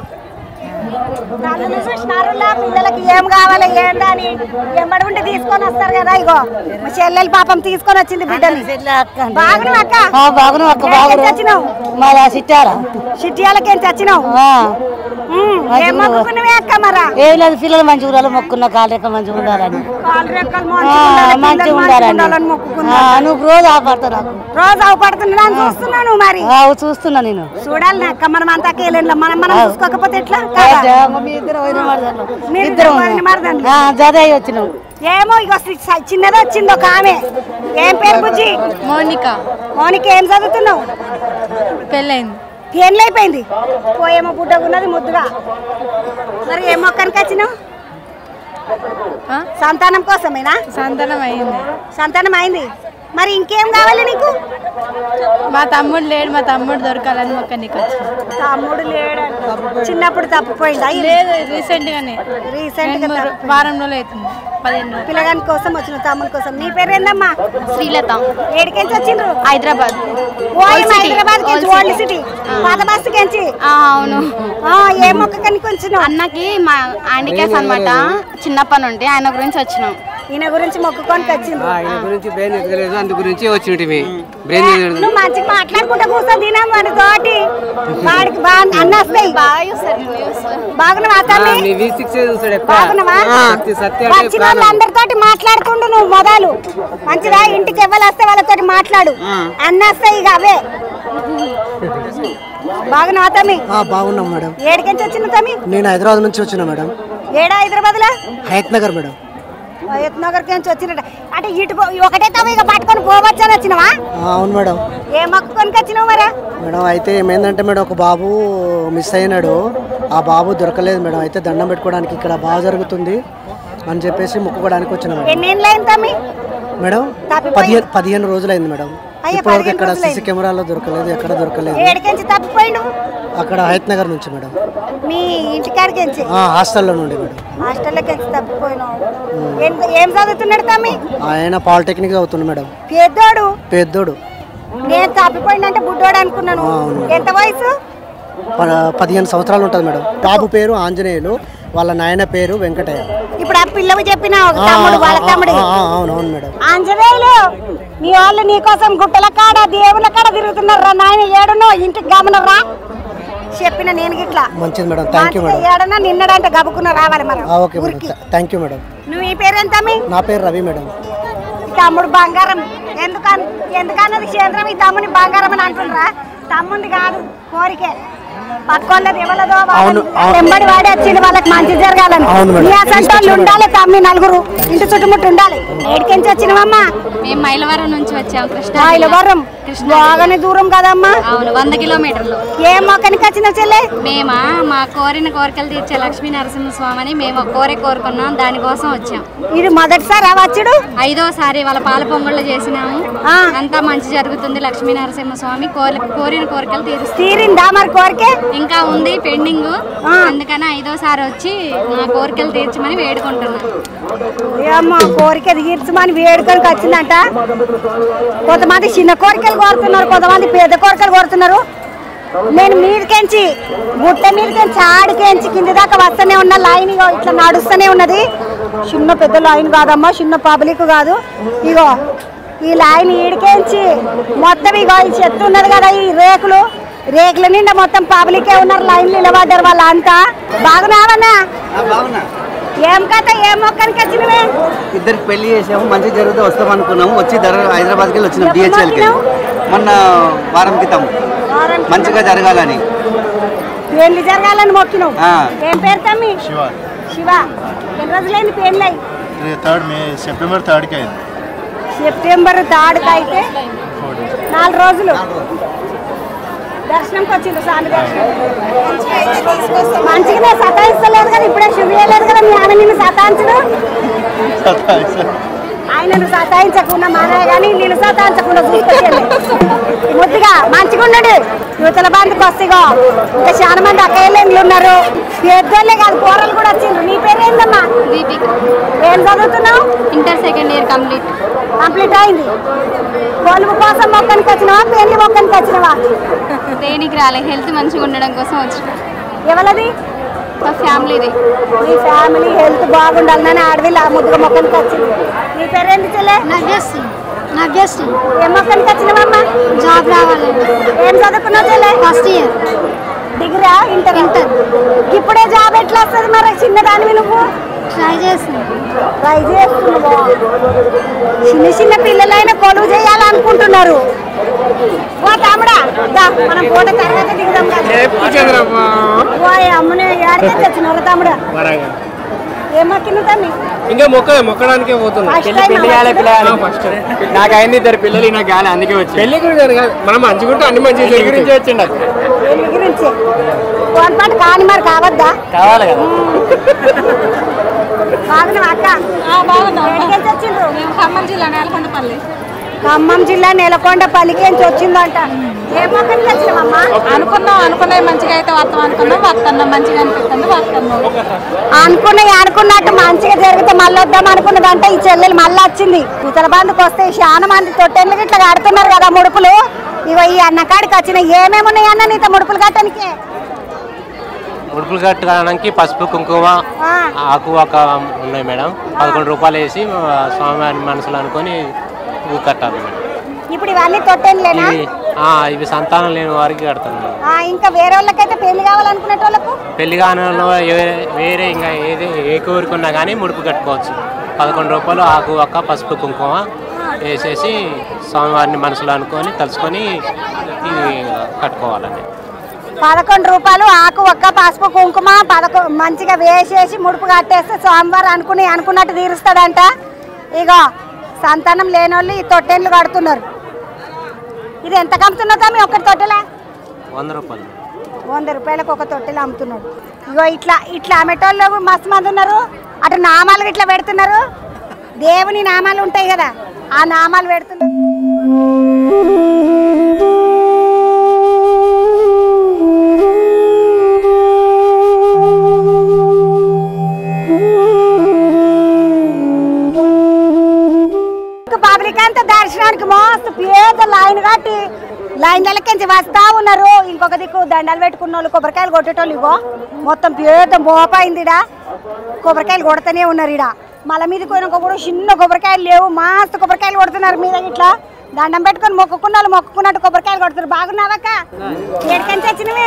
నన్ను చూసినారులా పిల్లలకి ఏం కావాలి ఏందని ఎంబడి ఉంటే తీసుకొని వస్తారు కదా ఇగో మా చెల్లెలు పాపం తీసుకొని వచ్చింది బిడ్డని బాగును అక్క బాగును అక్క ఎక్కడికి బాగును వచ్చినావు మళ్ళా సిట్టారా సిట్టియాలకి చచ్చినావు ఏం మొక్కుకున్నవే అక్క మరా ఏం లేదు పిల్లలు మంచిగా ఉండాలి మొక్కున్న కాలు రెక్క మంచిగా ఉండాలని కాలు రెక్కలు ఆ, మంచిగా ఉండాలి, మంచిగా పిల్లలు ఉండాలని మంచిగా ఉండాలని మొక్కుకున్నా. ఆ, నువ్వు రోజు ఆపడతావు నాకు రోజు అవపడుతున్నా చూస్తున్నాను మరి ఆ, చూస్తున్నా నేను చూడాలి అక్క మనం అంతా కేలేండి మనం మనం ఆ. చూసుకోకపోతే ఎట్లా ఆ, కాదా? జా- మీ ఇద్దరు వదిన మరదళ్ళు. మీరు ఇద్దరు ఇద్దరు వదిన మరదళ్ళు. జదే వచ్చినావు ఏమో ఇగో సి- స- చిన్నది వచ్చింది ఒక ఆమె ఏం పేరు బుజ్జి మౌనిక మౌనిక ఏం చదువుతున్నావు పెళ్ళైంది పెళ్ళైపోయింది పోయేమో పుట్టకున్నది ముద్దుగా మరి ఏ మొక్కనికి వచ్చినావు సంతానం కోసమేనా సంతానం అయింది సంతానం అయింది మరి ఇంకేం కావాలి నీకు మా తమ్ముడు లేడు మా తమ్ముడు దొరకాలని మొక్క నీకు వచ్చింది తమ్ముడు లేడు చిన్నప్పుడు తప్పిపోయిందా లేదు రీసెంట్ గానే రీసెంట్ రెండు మూడు వారం రోజులు అవుతుంది పదిహేను రోజులు పిల్లగాని కోసం వచ్చిన తమ్ముడి కోసం నీ పేరు ఏందమ్మా శ్రీలత ఏడికెంచి వచ్చిండ్రు హైదరాబాద్ ఓ Old city. హైదరాబాద్ కెంచి Old ఓల్డ్ city. సిటీ పాత బస్సు కెంచి అవును ఆ, ఏ మొక్క కనుక వచ్చినావు అన్నకి మా హ్యాండిక్యాప్ అనమాట చిన్నప్పటి నుండి ఆయన గురించి వచ్చినాం ఈయన గురించి మొక్కుకోనికి వచ్చింది ఆయన గురించి బ్రెయిన్ ఎదగలేదు అందు గురించి వచ్చినవి బ్రెయిన్ ఎదగలేదు నువ్వు మంచిగా మాట్లాడుకుంటా కూర్చో తినా మన తోటి వాడికి బాగా అన్న వస్తాయి బాగున్నావా తమ్మి మీ వి సిక్స్ చూస్తాడు ఎక్కువ బాగున్నావా ఆ, సత్య సత్య అంటే వచ్చిన ప్రాణం. వాళ్ళందరితోటి మాట్లాడుకుంటూ నువ్వు మొదలు మంచిదా ఇంటికి ఎవరు వస్తే వాళ్ళతోటి మాట్లాడు అన్న వస్తాయి ఇక అవే బాగున్నావా తమ్మి బాగున్నాం మేడం ఏడికించి వచ్చిన తమ్మి నేను హైదరాబాద్ నుంచి వచ్చిన మేడం ఏడా హైదరాబాద్ లో హయత్ నగర్ మేడం నగర్ నుంచి వచ్చినట అంటే ఇటు పో- ఒకటే తవ్వ ఇక పట్టుకొని పోవచ్చు అని వచ్చినవా ఆ, అవును మేడం ఏ మొక్కుకొని వచ్చినావు మరా మేడం అయితే ఏమైందంటే మేడం ఒక బాబు మిస్ అయినాడు ఆ బాబు దొరకలేదు మేడం అయితే దండం పెట్టుకోవడానికి ఇక్కడ బాగా జరుగుతుంది అని చెప్పేసి మొక్కుకోవడానికి వచ్చిన మేడం ఎన్నేళ్ళు అయింది తమ్మి మేడం తప్పిపోయి- పదిహేను పదిహేను రోజులైంది మేడం అయ్యో, ఇప్పటివరకు పదిహేను ఎక్కడ రోజులైంది. సీసీ కెమెరాలో దొరకలేదు ఎక్కడ దొరకలేదు ఏడికించి తప్పిపోయిండు అక్కడ హయత్ నగర్ నుంచి మేడం మీ ఇంటికాడికించి ఆ, హాస్టల్లో నుండి మేడం హాస్టల్లోకి వచ్చి తప్పిపోయినావు ఏం- ఏం చదువుతున్నాడు తమ్మి ఆయన పాలిటెక్నిక్ అవుతుంది మేడం పెద్దోడు పెద్దోడు నేను తప్పిపోయిందంటే బుడ్డోడు అనుకున్నాను ఆ, అవును. ఎంత వయసు ప- పదిహేను సంవత్సరాలు ఉంటుంది మేడం బాబు పేరు ఆంజనేయులు వాళ్ళ నాయన పేరు వెంకటయ్య ఇప్పుడు ఆ పిల్లవి చెప్పిన ఒక ఆ, తమ్ముడు వాళ్ళ ఆ, తమ్ముడు ఆ, ఆ, అవును అవును మేడం ఆంజనేయులు మీ వాళ్ళు నీ కోసం గుట్టల కాడ దేవుల కాడ తిరుగుతున్నారా నాయన ఏడునో ఇంటికి గమనరా చెప్పిన నేను గిట్లా మంచిది మేడం థ్యాంక్ యూ మేడం ఏడన్నా నిన్నడంటే గబుకున్న రావాలి మనం ఆ, okay madam thank you madam నువ్వు ఈ పేరేంత మీ నా పేరు రవి మేడం ఈ తమ్ముడు బంగారం ఎందుకన్ ఎందుకన్నది కేంద్రం ఈ తమ్ముని బంగారం అని అంటుండ్రా తమ్ముంది కాదు కోరికే పక్కోళ్ళది ఎవలదో అవును, అవును. వెంబడి వాడి వచ్చింది వాళ్ళకి మంచి జరగాలని అవును మేడం. నీ అసంటి వాళ్ళు ఉండాలి తమ్మి నలుగురు ఇంటి చుట్టుముట్టు ఉండాలి ఏడికించి వచ్చినవమ్మా మేము మైలవరం నుంచి వచ్చాం కృష్ణ మైలవరం బాగానే దూరం కదమ్మా అవును వంద కిలోమీటర్లు ఏ మొక్కనికి వచ్చిన చెల్లె మేమా మా కోరిన కోరికలు తీర్చే లక్ష్మీ నరసింహస్వామిని మేము ఒక కోరిక కోరుకున్నాం దానికోసం వచ్చాం ఇది మొదటిసారి వచ్చుడు ఐదోసారి వాళ్ళ పాల పొంగళ్ళు చేసినాము అంతా మంచి జరుగుతుంది లక్ష్మీ నరసింహస్వామి కోరి కోరిన కోరికలు తీరుస్తుంది తీరిందా మరి కోరికే ఇంకా ఉంది పెండింగ్ అందుకని ఐదోసారి వచ్చి మా కోరికలు తీర్చమని వేడుకుంటున్నాం ఏమ్మా కోరిక తీర్చమని వేడుకలకు వచ్చిందంట కొంతమంది చిన్న కోరికలు కోరుతున్నారు కొంతమంది పెద్ద కోరికలు కోరుతున్నారు నేను మీదకెంచి గుట్ట మీదకెంచి ఆడికెంచి కింది దాకా వస్తూనే ఉన్న లైన్ ఇగో ఇట్లా నడుస్తూనే ఉన్నది చిన్న పెద్ద లైన్ కాదమ్మా చిన్న పబ్లిక్ కాదు ఇగో ఈ లైన్ ఈడికెంచి మొత్తం ఇగో ఈ చెత్త ఉన్నది కదా ఈ రేకులు రేకుల నిండా మొత్తం పబ్లికే ఉన్నారు లైన్ నిలబడ్డారు వాళ్ళంతా బాగున్నావన్నా బాగున్నా ఏం కథ ఏం మొక్కనికి వచ్చినవే ఇద్దరికి పెళ్లి చేసాము మంచి జరిగితే వస్తాం అనుకున్నాము వచ్చి ధర హైదరాబాద్కి వెళ్ళి వచ్చినాం ఎప్పుడు డిహెచ్ఎల్కి మొక్కినావు? మొన్న వారం క్రితం మంచిగా జరగాలని పెళ్లి జరగాలని మొక్కినావు ఆ. ఏం పేరు తమ్మి శివ శివ ఎన్ని రోజులైంది పెళ్ళి అయి ఇది థర్డ్ మే సెప్టెంబర్ థర్డ్కి అయింది సెప్టెంబర్ థర్డ్కి అయితే నాలుగు రోజులు దర్శనంకి వచ్చింది స్వామి దర్శనం మంచిగానే సతాయిస్తలేదు కదా ఇప్పుడే శుభ చేయలేదు కదా మీ ఆమె నిన్ను సతాయించడు ఆయనను సతాయించకుండా మానే కానీ నేను సతాయించకుండా చూసుకొచ్చేది ముద్దుగా మంచిగా ఉన్నాడు యువతల బందికి వస్తాయిగో ఇంకా చాలా మంది అక్కయ్యలు ఉన్నారు పెద్దోళ్ళే కాదు కూరలు కూడా వచ్చిండ్రు నీ పేరు ఏందమ్మా దీపిక ఏం చదువుతున్నావు inter second year complete complete అయింది కొలువు కోసం మొక్కనికి వచ్చినవా పెళ్లి మొక్కనికి వచ్చినవా దేనికి రాలే హెల్త్ మంచిగా ఉండడం కోసం వచ్చిన ఎవరది మా ఫ్యామిలీది నీ ఫ్యామిలీ హెల్త్ బాగుండాలని ఆడవిల్ల ముద్దుగా మొక్కనికి వచ్చింది నీ పేరేంటి చెల్లె నవ్యశ్రీ నవ్యశ్రీ ఏం మొక్కనికి వచ్చినవమ్మా జాబ్ రావాలి ఏం చదువుకున్నావు చెల్లె first year degree inter inter ఇప్పుడే జాబ్ ఎట్లా వస్తుంది మరి చిన్నదానివి నువ్వు ట్రై చేస్తున్నా ట్రై చేస్తున్నావా చిన్న చిన్న పిల్లలైనా కొలువు చేయాలనుకుంటున్నారు ఓ తమ్ముడా దా, మనం ఫోటో తర్వాత దిగుదాం కదా ఓ అమ్మనే ఏడికి తెచ్చినారు తమ్ముడా ఏం మొక్కిన తమ్మి ఇంకా మొక్క మొక్కడానికే పోతున్నా First time పెళ్లి కాలే, పిల్ల కాలే. ఫస్ట్ నాకు అయింది ఇద్దరు పిల్లలు నాకు కాలే అందుకే వచ్చి పెళ్లి గురించి అని కాదు మనం మంచిగుంటే అన్ని మంచి గురించి వచ్చిండ పెళ్లి గురించి ఫోన్ పాటు కాని మరి కావద్దా కావాలి కదా బాగున్నావా అక్క బాగున్నాం ఎక్కడికి వచ్చిండ్రు ఖమ్మం జిల్లా నేలకొండపల్లి ఖమ్మం జిల్లా నెలకొండపల్లికి నుంచి వచ్చిందంట ఏ మొక్కనికి వచ్చినావమ్మా అనుకున్నాం అనుకున్నవి మంచిగా అయితే వస్తాం అనుకున్నాం వస్తున్నాం మంచిగా అనిపిస్తుంది వస్తున్నాం అనుకున్నవి అనుకున్నట్టు మంచిగా జరిగితే మళ్ళీ వద్దాం అనుకున్నదంటే ఈ చెల్లెలు మళ్ళీ వచ్చింది ఇతర బంధుకు వస్తే చాలా మంది తొట్టెళ్ళు ఇట్లా కడుతున్నారు కదా ముడుపులు ఇగో ఈ అన్నకాడికి వచ్చిన ఏమేమి ఉన్నాయి అన్న నీతో ముడుపులు కట్టడానికి ముడుపులు కట్టడానికి పసుపు కుంకుమ ఆకు ఒక ఉన్నాయి మేడం పదకొండు రూపాయలు వేసి ఆ, స్వామివారి మనసులో అనుకొని ఇవి కట్టాలి మేడం ఇప్పుడు ఇవన్నీ తొట్టెన్లేనా ఇవి ఆ, ఇవి సంతానం లేని వారికి కడతాను మేడం ఆ, ఇంకా వేరే వాళ్ళకైతే పెళ్లి కావాలనుకునే వాళ్ళకు పెళ్లి కాని వాళ్ళు ఏ- వేరే ఇంకా ఏది ఏ కోరికున్నా కానీ ముడుపు కట్టుకోవచ్చు పదకొండు రూపాయలు ఆకు ఒక్క పసుపు కుంకుమ వేసేసి స్వామివారిని మనసులో అనుకొని తలుచుకొని ఇది కట్టుకోవాలండి పదకొండు రూపాయలు ఆకు ఒక్క పసుపు కుంకుమ పదకొ మంచిగా వేసేసి ముడుపు కట్టేస్తే సోమవారం అనుకుని అనుకున్నట్టు తీరుస్తాడంట ఇగో సంతానం లేని వాళ్ళు ఈ తొట్టెళ్ళు కడుతున్నారు ఇది ఎంత కమ్ముతున్నదా మీ ఒక్కటి తొట్టెలా వంద రూపాయలు వంద రూపాయలకు ఒక తొట్టెలు అమ్ముతున్నాడు ఇగో ఇట్లా ఇట్లా అమ్మేటోళ్ళు మస్తు మంది ఉన్నారు అటు నామాలు ఇట్లా పెడుతున్నారు దేవుని నామాలు ఉంటాయి కదా ఆ నామాలు పెడుతున్నారు పబ్లిక్ అంతా దర్శనానికి మస్తు పేద లైన్ కట్టి లైన్లకి వస్తా ఉన్నారు ఇంకొక దిక్కు దండాలు పెట్టుకున్న వాళ్ళు కొబ్బరికాయలు కొట్టేటోళ్ళు ఇగో మొత్తం పేద మోపైంది ఇడ కొబ్బరికాయలు కొడుతూనే ఉన్నారు ఇడ మల మీద పోయినాక కూడా చిన్న కొబ్బరికాయలు లేవు మస్తు కొబ్బరికాయలు కొడుతున్నారు మీద ఇట్లా దండం పెట్టుకొని మొక్కుకున్న వాళ్ళు మొక్కుకున్నట్టు కొబ్బరికాయలు కొడుతున్నారు బాగున్నావక్క ఏడికంచి వచ్చినవే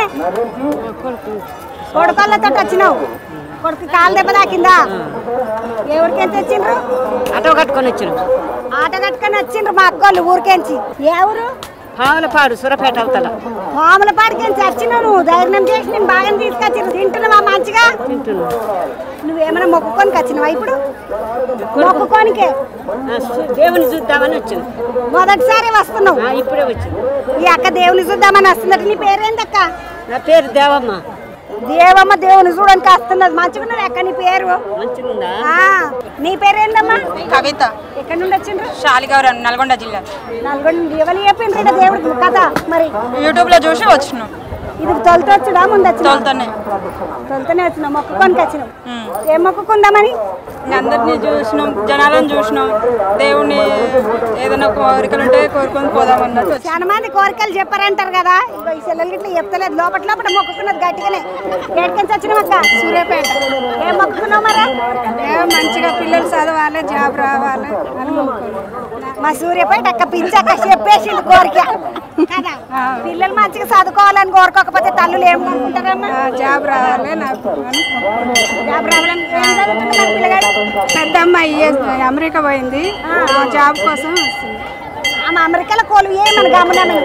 కొడుకోళ్ళతో వచ్చినావు కొడుకు కాలు దెబ్బ తాకిందా ఎవరికి ఎంత వచ్చిండ్రు ఆటో కట్టుకొని వచ్చినాం ఆట కట్టుకొని వచ్చిండ్రు మా అక్కోళ్ళు ఊరికెంచి ఏ ఊరు పావులపాడు సురపేట అవతల మామూలపాడికెంచి వచ్చినావు నువ్వు ధైర్యం చేసి నేను బాగా తీసుకొచ్చి తింటున్నావా మంచిగా నువ్వేమైనా మొక్కుకొని వచ్చినావా ఇప్పుడు మొక్కుకోనికే దేవుని చూద్దామని వచ్చినాం మొదటిసారి వస్తున్నావు ఇప్పుడే వచ్చింది ఈ అక్క దేవుని చూద్దామని వస్తున్నట్టు నీ పేరేందక్క నా పేరు దేవమ్మ దేవమ్మ దేవుని చూడడానికి వస్తున్నది మంచిగా ఉన్నది అక్క నీ పేరు మంచిగుందా ఆ, నీ పేరేందమ్మా కవిత ఎక్కడి నుండి వచ్చిండ్రు శాలిగౌరన్ నల్గొండ జిల్లా నల్గొండ ఎవరు చెప్పిండ్రు ఈడ దేవుడికి కథ మరి యూట్యూబ్ లో చూసి వచ్చినాం ఇది తొలితో వచ్చుడా ముందు వచ్చిన తొలుతోనే. తొలితోనే వచ్చినాం మొక్కుకోనికి వచ్చినాం ఏం మొక్కుకుందామని అందరినీ చూసినాం జనాలను చూసినాం దేవుణ్ణి ఏదైనా కోరికలు ఉంటే కోరుకొని పోదాం అన్నట్టు వచ్చి- చాలా మంది కోరికలు చెప్పారంటారు కదా ఇగో ఈ సెల్లెలు ఇట్లా చెప్తలేదు లోపల లోపల మొక్కుకున్నది గట్టిగానే ఎక్కడికి వచ్చినాం అక్క సూర్యాపేట ఏం మొక్కుకున్నావు మరా మంచిగా పిల్లలు చదవాలి జాబ్ రావాలి అని మొక్కుకున్నాం. మా సూర్యపేట అక్క పిచ్చాక చెప్పేసింది కోరిక కదా పిల్లలు మంచిగా చదువుకోవాలని కోరుకోకపోతే తల్లులు ఏం కోరుకుంటారమ్మా జాబ్ రావాలి నాకు అని జాబ్ రావాలని ఏం చదువుతుంది మరి పిల్లగాడు పెద్ద అమ్మాయి అమెరికా పోయింది ఆ జాబ్ కోసం వస్తుంది ఆమె అమెరికాలో కొలువు ఏమని గమనమని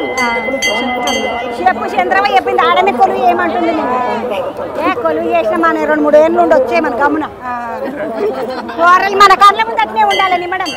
చెప్పు చంద్రమ్మ చెప్పింది ఆడనే కొలువు ఏమంటుంది నేను. ఏ కొలువు చేసిన మన రెండు మూడు ఏళ్ళు నుండి వచ్చే మన గమన కూరలు మన కళ్ళ ముందు అట్నే ఉండాలని మేడం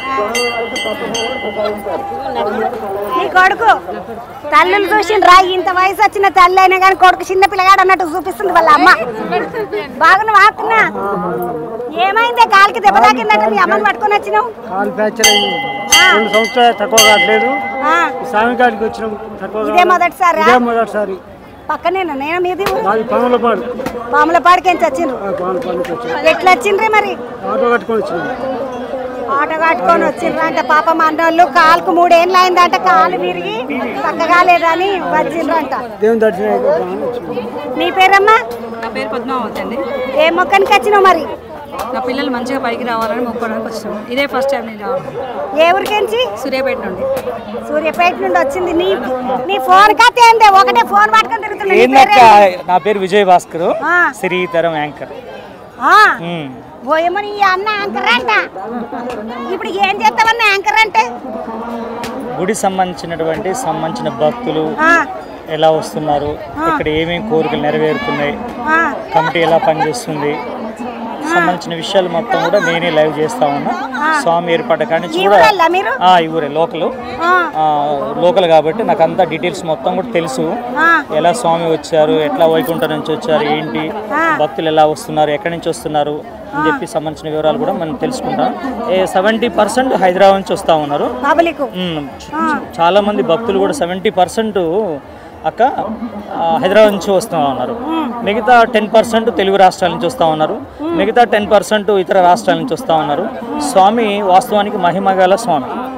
నీ కొడుకు తల్లులు చూసిండు రా ఇంత వయసు వచ్చిన తల్లి అయినా కానీ కొడుకు చిన్న పిల్లగాడు అన్నట్టు చూపిస్తుంది వాళ్ళ అమ్మ బాగున్నా వాడుతున్నా ఏమైందే కాలికి దెబ్బ తాకిందంటే మీ అమ్మని పట్టుకొని వచ్చినావు కాలు ఫ్రాక్చర్ అయింది రెండు సంవత్సరాలు తక్కువ కావట్లేదు ఆ, ఈ స్వామి కాడికి వచ్చినాం తక్కువ ఇదే కావాలి. మొదటిసారా? ఇదే మొదటిసారి పక్కనేనా నేను మీది మాది పనులపాడు మామూలు పాడికెంచి వచ్చిండ్రు పనులపాడుకి వచ్చాం ఎట్లా వచ్చిండ్రే మరి ఆటో కట్టుకొని వచ్చినాం ఆటో కట్టుకొని వచ్చిండ్రు అంటే పాప అన్నోళ్ళు కాలుకు మూడేళ్ళు అయిందంట కాలు విరిగి చక్కగా లేదని వచ్చిండ్రంట దేవుని దర్శనం అయిపోతామని వచ్చినాం నీ పేరమ్మా నా పేరు పద్మావతి అండి ఏ మొక్కనికి వచ్చినావు మరి నా పిల్లలు మంచిగా పైకి రావాలని మొక్కడానికి వచ్చినాము ఇదే ఫస్ట్ టైం నేను రావడం ఏ ఊరికెంచి సూర్యాపేట నుండి సూర్యాపేట నుండి వచ్చింది నీ నీ ఫోన్ కథ ఏందే ఒకటే ఫోన్ పట్టుకొని తిరుగుతున్నా నీ ఏందక్క పేరేంటి? నా పేరు విజయ్ భాస్కర్ ఆ. శ్రీతరం యాంకర్ ఆ, ఉమ్. పోయేమో నీ అన్న యాంకర్ అంట ఇప్పుడు ఏం చేస్తావన్న యాంకర్ అంటే గుడి సంబంధించినటువంటి సంబంధించిన భక్తులు ఆ, ఎలా వస్తున్నారు ఇక్కడ ఏమేమి కోరికలు నెరవేరుతున్నాయి ఆ, కమిటీ ఎలా పనిచేస్తుంది సంబంధించిన విషయాలు మొత్తం కూడా నేనే లైవ్ చేస్తా ఉన్నా స్వామి ఏర్పాటు కానీ ఈ కూడా ఊరల్లా మీరు? ఆ, ఈ ఊరే లోకల్ ఆ, లోకల్ కాబట్టి నాకు అంతా డీటెయిల్స్ మొత్తం కూడా తెలుసు ఆ. ఎలా స్వామి వచ్చారు ఎట్లా వైకుంఠం నుంచి వచ్చారు ఏంటి ఆ. భక్తులు ఎలా వస్తున్నారు ఎక్కడి నుంచి వస్తున్నారు అని చెప్పి సంబంధించిన వివరాలు కూడా మనం తెలుసుకుంటాం సెవెంటీ పర్సెంట్ హైదరాబాద్ నుంచి వస్తూ ఉన్నారు పబ్లిక్ మ్మ్. చాలా మంది భక్తులు కూడా సెవెంటీ పర్సెంట్ అక్క ఆ, హైదరాబాద్ నుంచి వస్తూ ఉన్నారు మిగతా టెన్ పర్సెంట్ తెలుగు రాష్ట్రాల నుంచి వస్తూ ఉన్నారు మిగతా టెన్ పర్సెంట్ ఇతర రాష్ట్రాల నుంచి వస్తూ ఉన్నారు స్వామి వాస్తవానికి మహిమగల స్వామి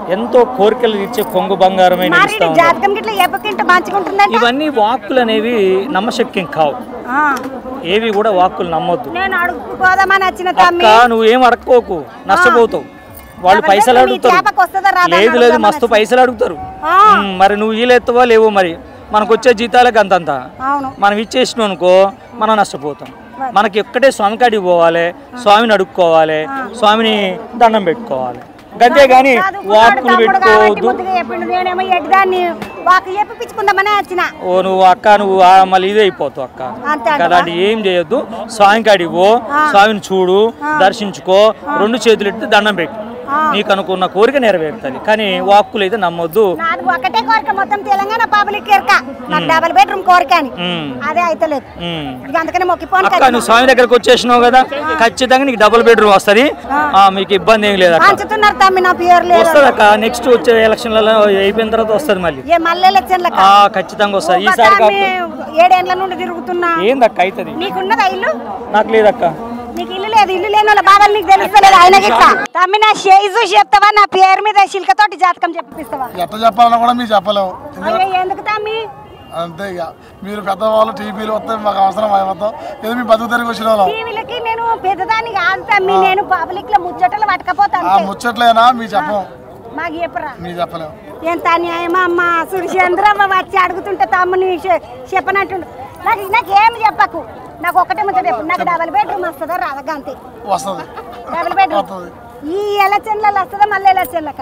ఎంతో కోరికలు ఇచ్చే కొంగు బంగారమైన మరి ఇస్తా ఉన్నారు. జాతకం గిట్ల ఎప్పకింట మంచిగా ఉంటుందంట ఇవన్నీ వాక్కులు అనేవి నమ్మశక్యం కావు ఆ, ఏవి కూడా వాక్కులు నమ్మొద్దు నేను అడుగుపోదామని వచ్చిన అక్క తమ్మి నువ్వేం అడక్కోకు నష్టపోతావు వాళ్ళు ఎవరి పైసలు దగ్గర నీ అడుగుతారు చేపకు వస్తుందా రాదా అని లేదు లేదు అడుగుదామని మస్తు పైసలు అడుగుతారు ఆ. ఉమ్, మరి నువ్వు వీలెత్తవా లేవో మరి మనకు వచ్చే జీతాలకు అంతంత అవును మనం ఇచ్చేసినాం అనుకో మనం నష్టపోతాం మనకి ఒక్కటే స్వామి కాడికి పోవాలి స్వామిని అడుక్కోవాలి స్వామిని దండం పెట్టుకోవాలి అంతే కానీ కాదు, వాక్కులు తమ్ముడు కాబట్టి పెట్టుకోవద్దు ముద్దుగా చెప్పిండు నేనేమో ఎడ్దాన్ని వాకు చెప్పిపించుకుందామని వచ్చిన ఓ నువ్వు అక్క నువ్వు ఆ మళ్ళీ ఇదే అయిపోతావు అక్క అంతే ఇంకా అలాంటి ఏం చేయొద్దు స్వామి కాడికి పో స్వామిని చూడు దర్శించుకో రెండు చేతులు ఎత్తి దండం పెట్టు నీకు అనుకున్న కోరిక నెరవేరుతుంది కానీ వాక్కులు అయితే నమ్మొద్దు నాది ఒకటే కోరిక మొత్తం తెలంగాణ పబ్లిక్ ఎరక నాకు డబుల్ బెడ్రూమ్ కోరిక అని ఉమ్, అదే అయితలేదు ఉమ్. ఇక అందుకనే మొక్కిపోను అక్క నువ్వు స్వామి దగ్గరకు వచ్చేసినావు కదా ఖచ్చితంగా నీకు డబుల్ బెడ్రూమ్ వస్తుంది ఆ, మీకు ఇబ్బంది ఏం లేదు అక్క పంచుతున్నారు తమ్మి నా పేరు లేదు వస్తుంది అక్క నెక్స్ట్ వచ్చే ఎలక్షన్లలో అయిపోయిన తర్వాత వస్తుంది మళ్ళీ ఏ మల్లె ఎలక్షన్ల ఆ, ఖచ్చితంగా వస్తుంది ఈసారి కాకపోతే ఏడేండ్ల నుండి తిరుగుతున్నా ఏందక్క అవుతుంది నీకున్నదా ఇల్లు నాకు లేదక్క నీకు ఇల్లు లేదు ఇల్లు లేని వాళ్ళ బాధలు నీకు తెలుస్తలేదు ఆయన గిట్లా తమ్మి నా షేజు చెప్తావా నా పేరు మీద శిల్కతోటి జాతకం చెప్పిస్తావా ఎట్లా చెప్పాలన్నా కూడా మీకు చెప్పలేము అయ్యో ఎందుకు తమ్మి అంతే ఇక మీరు పెద్దవాళ్ళు టీవీలు వస్తే మాకు అవసరం అవి మొత్తం ఏదో మీ బతుకు తిరిగి వచ్చిన వాళ్ళం టీవీలకి నేను పెద్దదాన్ని కాదు తమ్మి నేను పబ్లిక్ లో ముచ్చటలు పట్టుకపోతాను ఆ ముచ్చట్లేనా మీకు చెప్పం మాకు చెప్పరా మీకు చెప్పలేము ఎంత అన్యాయమా అమ్మ సురేంద్రమ్మ వచ్చి అడుగుతుంటే తమ్ముని చె- చెప్పనట్టుండు నాకు నాకు ఏమి చెప్పకు నాకు ఒకటే ముచ్చట చెప్పు నాకు డబల్ బెడ్రూమ్ వస్తుందా రాదా అంతే వస్తుంది డబల్ బెడ్రూమ్ వస్తుంది ఈ ఎలక్షన్లలో వస్తుందా మళ్ళీ ఎలక్షన్లక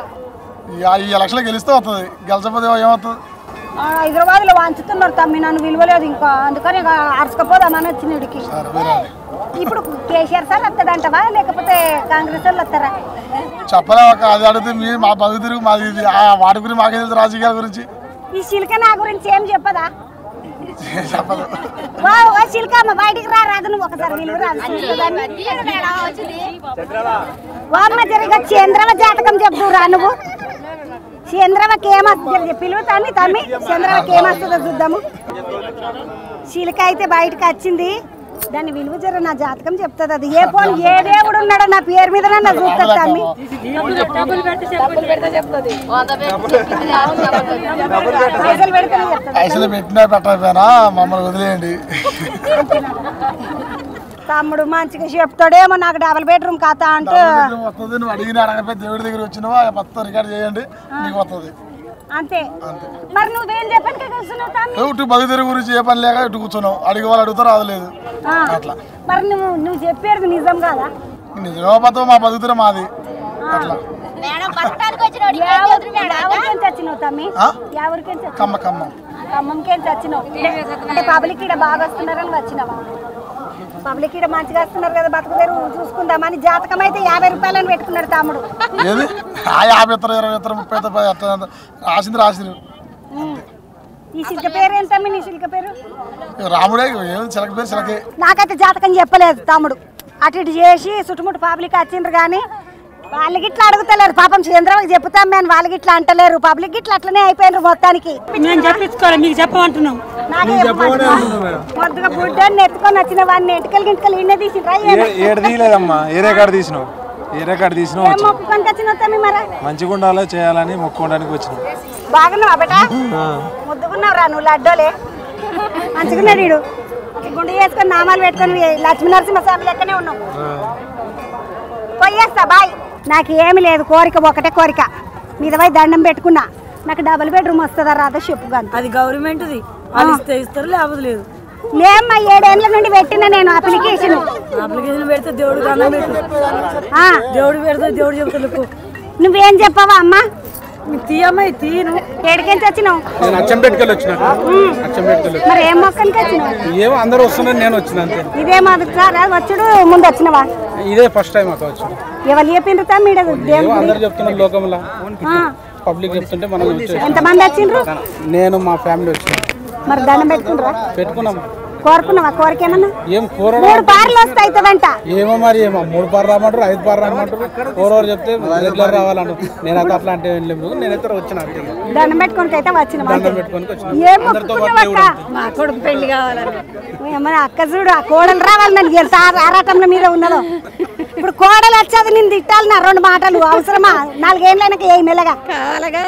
ఇక ఈ ఎలక్షన్లో గెలిస్తే వస్తుంది గెలిచకపోతే ఏమవుతుంది హైదరాబాద్ లో వంచుతున్నారు తమ్మి నన్ను విలువలేదు ఇంకా అందుకని ఇక అరుచుకపోదామని వచ్చినడికి ఇప్పుడు కేసీఆర్ సార్ వస్తాడంటవా లేకపోతే కాంగ్రెస్ వాళ్ళు వస్తారా చెప్పలేము అక్క అది అడిగితే మీ మా బతుకు తిరుగు మాది ఇది ఆ వాటి గురించి మాకేం తెలుసు రాజకీయాల గురించి ఈ శిల్క నా గురించి ఏం చెప్పదా చెప్పదు వా ఓ శిల్క అమ్మ బయటికి రా రాదు నువ్వు ఒకసారి విలువ రాదు వామ్మ జరిగ చంద్రవ జాతకం చెప్తూ రా నువ్వు చంద్రవకి ఏమొస్తుంది పిలువుతాన్ని తమ్మి చంద్రవకి ఏమొస్తుందో చూద్దాము శిల్క అయితే బయటకు వచ్చింది దాన్ని విలువ జర నా జాతకం చెప్తుంది అది ఏ పోను ఏ దేవుడు ఉన్నాడో నా పేరు మీద నా చూస్తుంది తమ్మి పైసలు పెడితేనే చెప్తుంది పైసలు పెట్టినా పెట్టకపోయినా మమ్మల్ని వదిలేయండి తమ్ముడు మంచిగా చెప్తాడేమో నాకు డబుల్ బెడ్రూమ్ కథ అంటే వస్తుంది నువ్వు అడిగిన అడగపోయి దేవుడి దగ్గర వచ్చినావా మొత్తం రికార్డ్ చేయండి నీకు వస్తుంది అంతే మరి నువ్వేం చెప్పాను కూర్చున్నావు తమ్మి ఇటు బతుకు తిరుగు గురించి ఏ పని లేక ఇటు కూర్చున్నావు అడిగే వాళ్ళు అడుగుతారు అది లేదు ఆ. అట్లా మరి నువ్వు నువ్వు చెప్పేది నిజం కదా నిజమో బతుకు మా బతుకు తిరుగు మాది అట్లా ఎవరికెంత వచ్చినావు తమ్మి ఆ? ఎవరికెంత కమ్మ కమ్మ ఖమ్మంకెంత వచ్చినావు అంటే పబ్లిక్ ఇక్కడ బాగా వస్తున్నారని వచ్చినావా పబ్లిక్ ఇక్కడ మంచిగా వస్తున్నారు కదా బతుకు తెరువు చూసుకుందామని జాతకం అయితే యాభై రూపాయలని పెట్టుకున్నాడు తమ్ముడు ఏది ఆ యాభై ఇతరు ఇరవై ఇతరు ముప్పై ఇతరు పది అట్లా రాసింది రాసింది ఈ శిల్క పేరు ఏం తమ్మి నీ శిల్క పేరు ఇక రాముడే ఏది చిలక పేరు చిలకే నాకైతే జాతకం చెప్పలేదు తమ్ముడు అటు ఇటు చేసి చుట్టుముట్టు పబ్లిక్ వచ్చిండ్రు కానీ వాళ్ళకి ఇట్లా అడుగుతలేరు పాపం చంద్రబాబు చెప్తాం మేము వాళ్ళకి ఇట్లా అంటలేరు పబ్లిక్ ఇట్లా అట్లనే అయిపోయినారు మొత్తానికి మేము చెప్పించుకోవాలి మీకు చెప్పమంటున్నాం నాకే చెప్పమంటున్నావు. కొద్దిగా బుడ్డని ఎత్తుకొని వచ్చిన వాడిని ఎంటకలు గింటకలు ఇన్నే తీసి ఏడు తీయలేదమ్మా ఏరే కాడ తీసినావు ఏరే కాడ తీసినావు ఏం వచ్చి మొక్కుకొని వచ్చిన తమ్మి మరి మంచిగా ఉండాలో చేయాలని మొక్కుకోవడానికి వచ్చినాం బాగున్నావా బేట ముద్దుకున్నావు రా నువ్వు లడ్డోలే మంచిగున్నాడు వీడు గుండు చేసుకొని నామాలు పెట్టుకొని లక్ష్మీ నరసింహస్వామి లెక్కనే ఉన్నావు పోయేస్తా బాయ్ నాకు ఏమి లేదు కోరిక ఒకటే కోరిక మీద పోయి దండం పెట్టుకున్నా నాకు డబుల్ బెడ్రూమ్ వస్తుందా రాదా చెప్పు కానీ అది గవర్నమెంట్ది వాళ్ళు ఇస్తే ఇస్తారు లేకపోతే లేదు లేమ్మా ఏడేళ్ల నుండి పెట్టిన నేను అప్లికేషన్ అప్లికేషన్ పెడితే దేవుడు దండం పెట్టు దేవుడు పెడితే దేవుడు చెప్తాడు నువ్వేం చెప్పావా అమ్మా తీయమ్మాయి తీయను ఏడికెంచి వచ్చినావు నేను అచ్చంపేటకెళ్ళి వచ్చిన అచ్చంపేటకెళ్ళి మరి ఏం మొక్కనికి వచ్చినావు ఏమో అందరూ వస్తున్నారు నేను వచ్చిన అంతే ఇదే మొదటిసారి వచ్చుడు ముందు వచ్చినవా ఇదే ఫస్ట్ టైం అక్క వచ్చిన ఎవరు చెప్పిండ్రు మీడ ఏమో దేవుడు అందరు చెప్తున్నారు లోకంలో ఆ, పబ్లిక్ చెప్తుంటే మనం వచ్చేసాం. ఎంతమంది వచ్చిండ్రు నేను మా ఫ్యామిలీ వచ్చిన మరి దండం పెట్టుకుంటారా పెట్టుకున్నాం కోరుకున్నావా కోరిక ఏమన్నా ఏం కూర మూడు పార్లు వస్తాయి అవుతుందంట ఏమో మరి ఏమో మూడు పారు రామంటారు ఐదు పారు రామంటారు ఎవరెవరు చెప్తే రెగ్యులర్ రావాలంటారు నేనైతే అట్లా అంటే ఏం లేదు నేనైతే వచ్చిన అంతే. దండం పెట్టుకోనికి అయితే వచ్చిన దండం పెట్టుకొని వచ్చిన ఏం అందరితో పాటు మొక్కుకున్నావు దేవుడు అక్క మా కొడుకు పెళ్లి కావాలని ఏమన్నా అక్క చూడు ఆ కోడలు రావాలి నన్ను ఎంత ఆ- ఆరాటంలో మీద ఉన్నదో ఇప్పుడు కోడలు వచ్చేది నేను తిట్టాలి నా రెండు మాటలు అవసరమా నాలుగేళ్ళైనాక ఏ మెల్లగా కావాలగా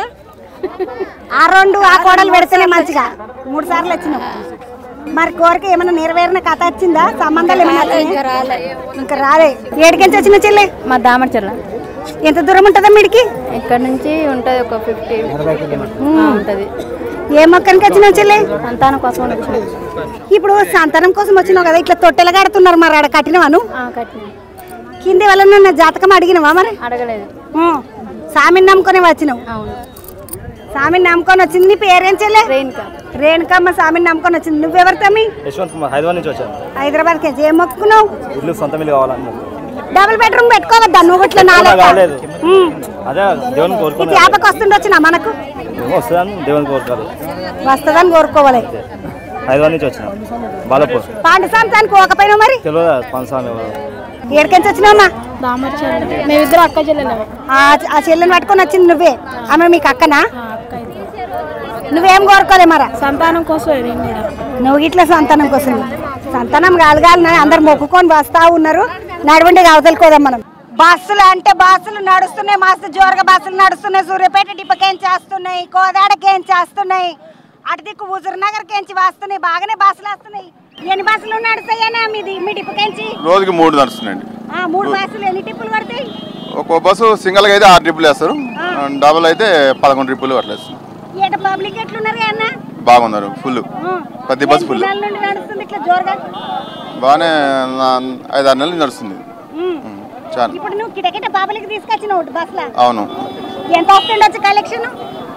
ఆ రెండు ఆ కోడలు పెడితేనే మంచిగా మూడు సార్లు వచ్చినావు మరి కోరిక ఏమైనా నెరవేరిన కథ వచ్చిందా సంబంధాలు ఏమైనా వచ్చినాయా? ఇంకా రాలే ఏడికించి వచ్చిన చెల్లి మా దామర్చర్ల ఎంత దూరం ఉంటుందా మీడికి ఇక్కడ నుంచి ఉంటుంది ఒక ఫిఫ్టీ ఉంటుంది ఏ మొక్కనికి వచ్చినావు చెల్లి సంతానం కోసం వచ్చిన ఇప్పుడు సంతానం కోసం వచ్చినావు కదా ఇట్లా తొట్టెలు కడుతున్నారు మరి ఆడ కట్టినవాను కట్టిన కింది వల్ల జాతకం అడిగినవా మరి అడగలేదు ఉం. సామిని నమ్ముకొని వచ్చినావు సామిని నమ్ముకొని వచ్చింది నీ పేరేం చెల్లె రేణుకమ్మ సామిని నమ్ముకొని వచ్చింది నువ్వెవరు తమ్మి యశ్వంత్ కుమార్ హైదరాబాద్ నుంచి వచ్చాను హైదరాబాద్ కి ఏం మొక్కున్నావు ఇల్లు సొంత మిల్లు కావాలని డబుల్ బెడ్రూమ్ పెట్టుకోవద్దా నువ్వు ఇట్లా నాలుగు కాలేదు ఉం. అదే దేవుని ఈ కోరుకున్నాను తేపకు వస్తుండొచ్చిన మనకు ఏమో వస్తుందని దేవుని కోరుకోవాలి వస్తుందని కోరుకోవాలి హైదరాబాద్ నుంచి వచ్చాను బాలపూర్ పాండు సంతానికి పోకపోయినావు మరి తెలియదా పంచాలి ఏడికించి వచ్చినావమ్మా మేమిద్దరు అక్క చెల్లెలు ఆ ఆ చెల్లెని పట్టుకొని వచ్చింది నువ్వే ఆమె మీకు అక్కనా నువ్వేం కోరుకోలే మరా సంతానం కోసం నేను కూడా నువ్వు ఇట్లా సంతానం కోసం సంతానం కాలగాలని అందరు మొక్కుకొని వస్తా ఉన్నారు నడవండి అవతలుకోదాం మనం బస్సులు అంటే బస్సులు నడుస్తున్నాయి మస్తు జోరుగా బస్సులు నడుస్తున్నాయి సూర్యాపేట డిపకేం చేస్తున్నాయి కోదాడకేం చేస్తున్నాయి అటు దిక్కు హుజూర్ నగర్ కేంచి వస్తున్నాయి బాగానే బస్సులు వస్తున్నాయి ఎన్ని బస్సులు నడుస్తాయనా మీది మీ డిపకేంచి రోజుకి మూడు నడుస్తున్నాయండి ఆ, మూడు బస్సులు ఎన్ని టిప్పులు పడతాయి ఒక బస్సు సింగిల్గా అయితే ఆరు ట్రిప్పులు వేస్తారు డబుల్ అయితే పదకొండు ట్రిప్పులు అట్లా వేస్తారు ఎట పబ్లిక్ ఎట్లున్నారు అన్న బాగున్నారు ఫుల్ ప్రతి బస్సు ఫుల్ దినాల నుండి నడుస్తుంది ఇట్లా జోరుగా బాగానే నా- ఐదు ఆరు నెలలు నడుస్తుంది ఉమ్. ఉమ్, చాలా ఇప్పుడు నువ్వు కిటకిట పబ్లిక్ తీసుకొచ్చినావు బస్సులో అవును ఎంత వస్తుండొచ్చు కలెక్షన్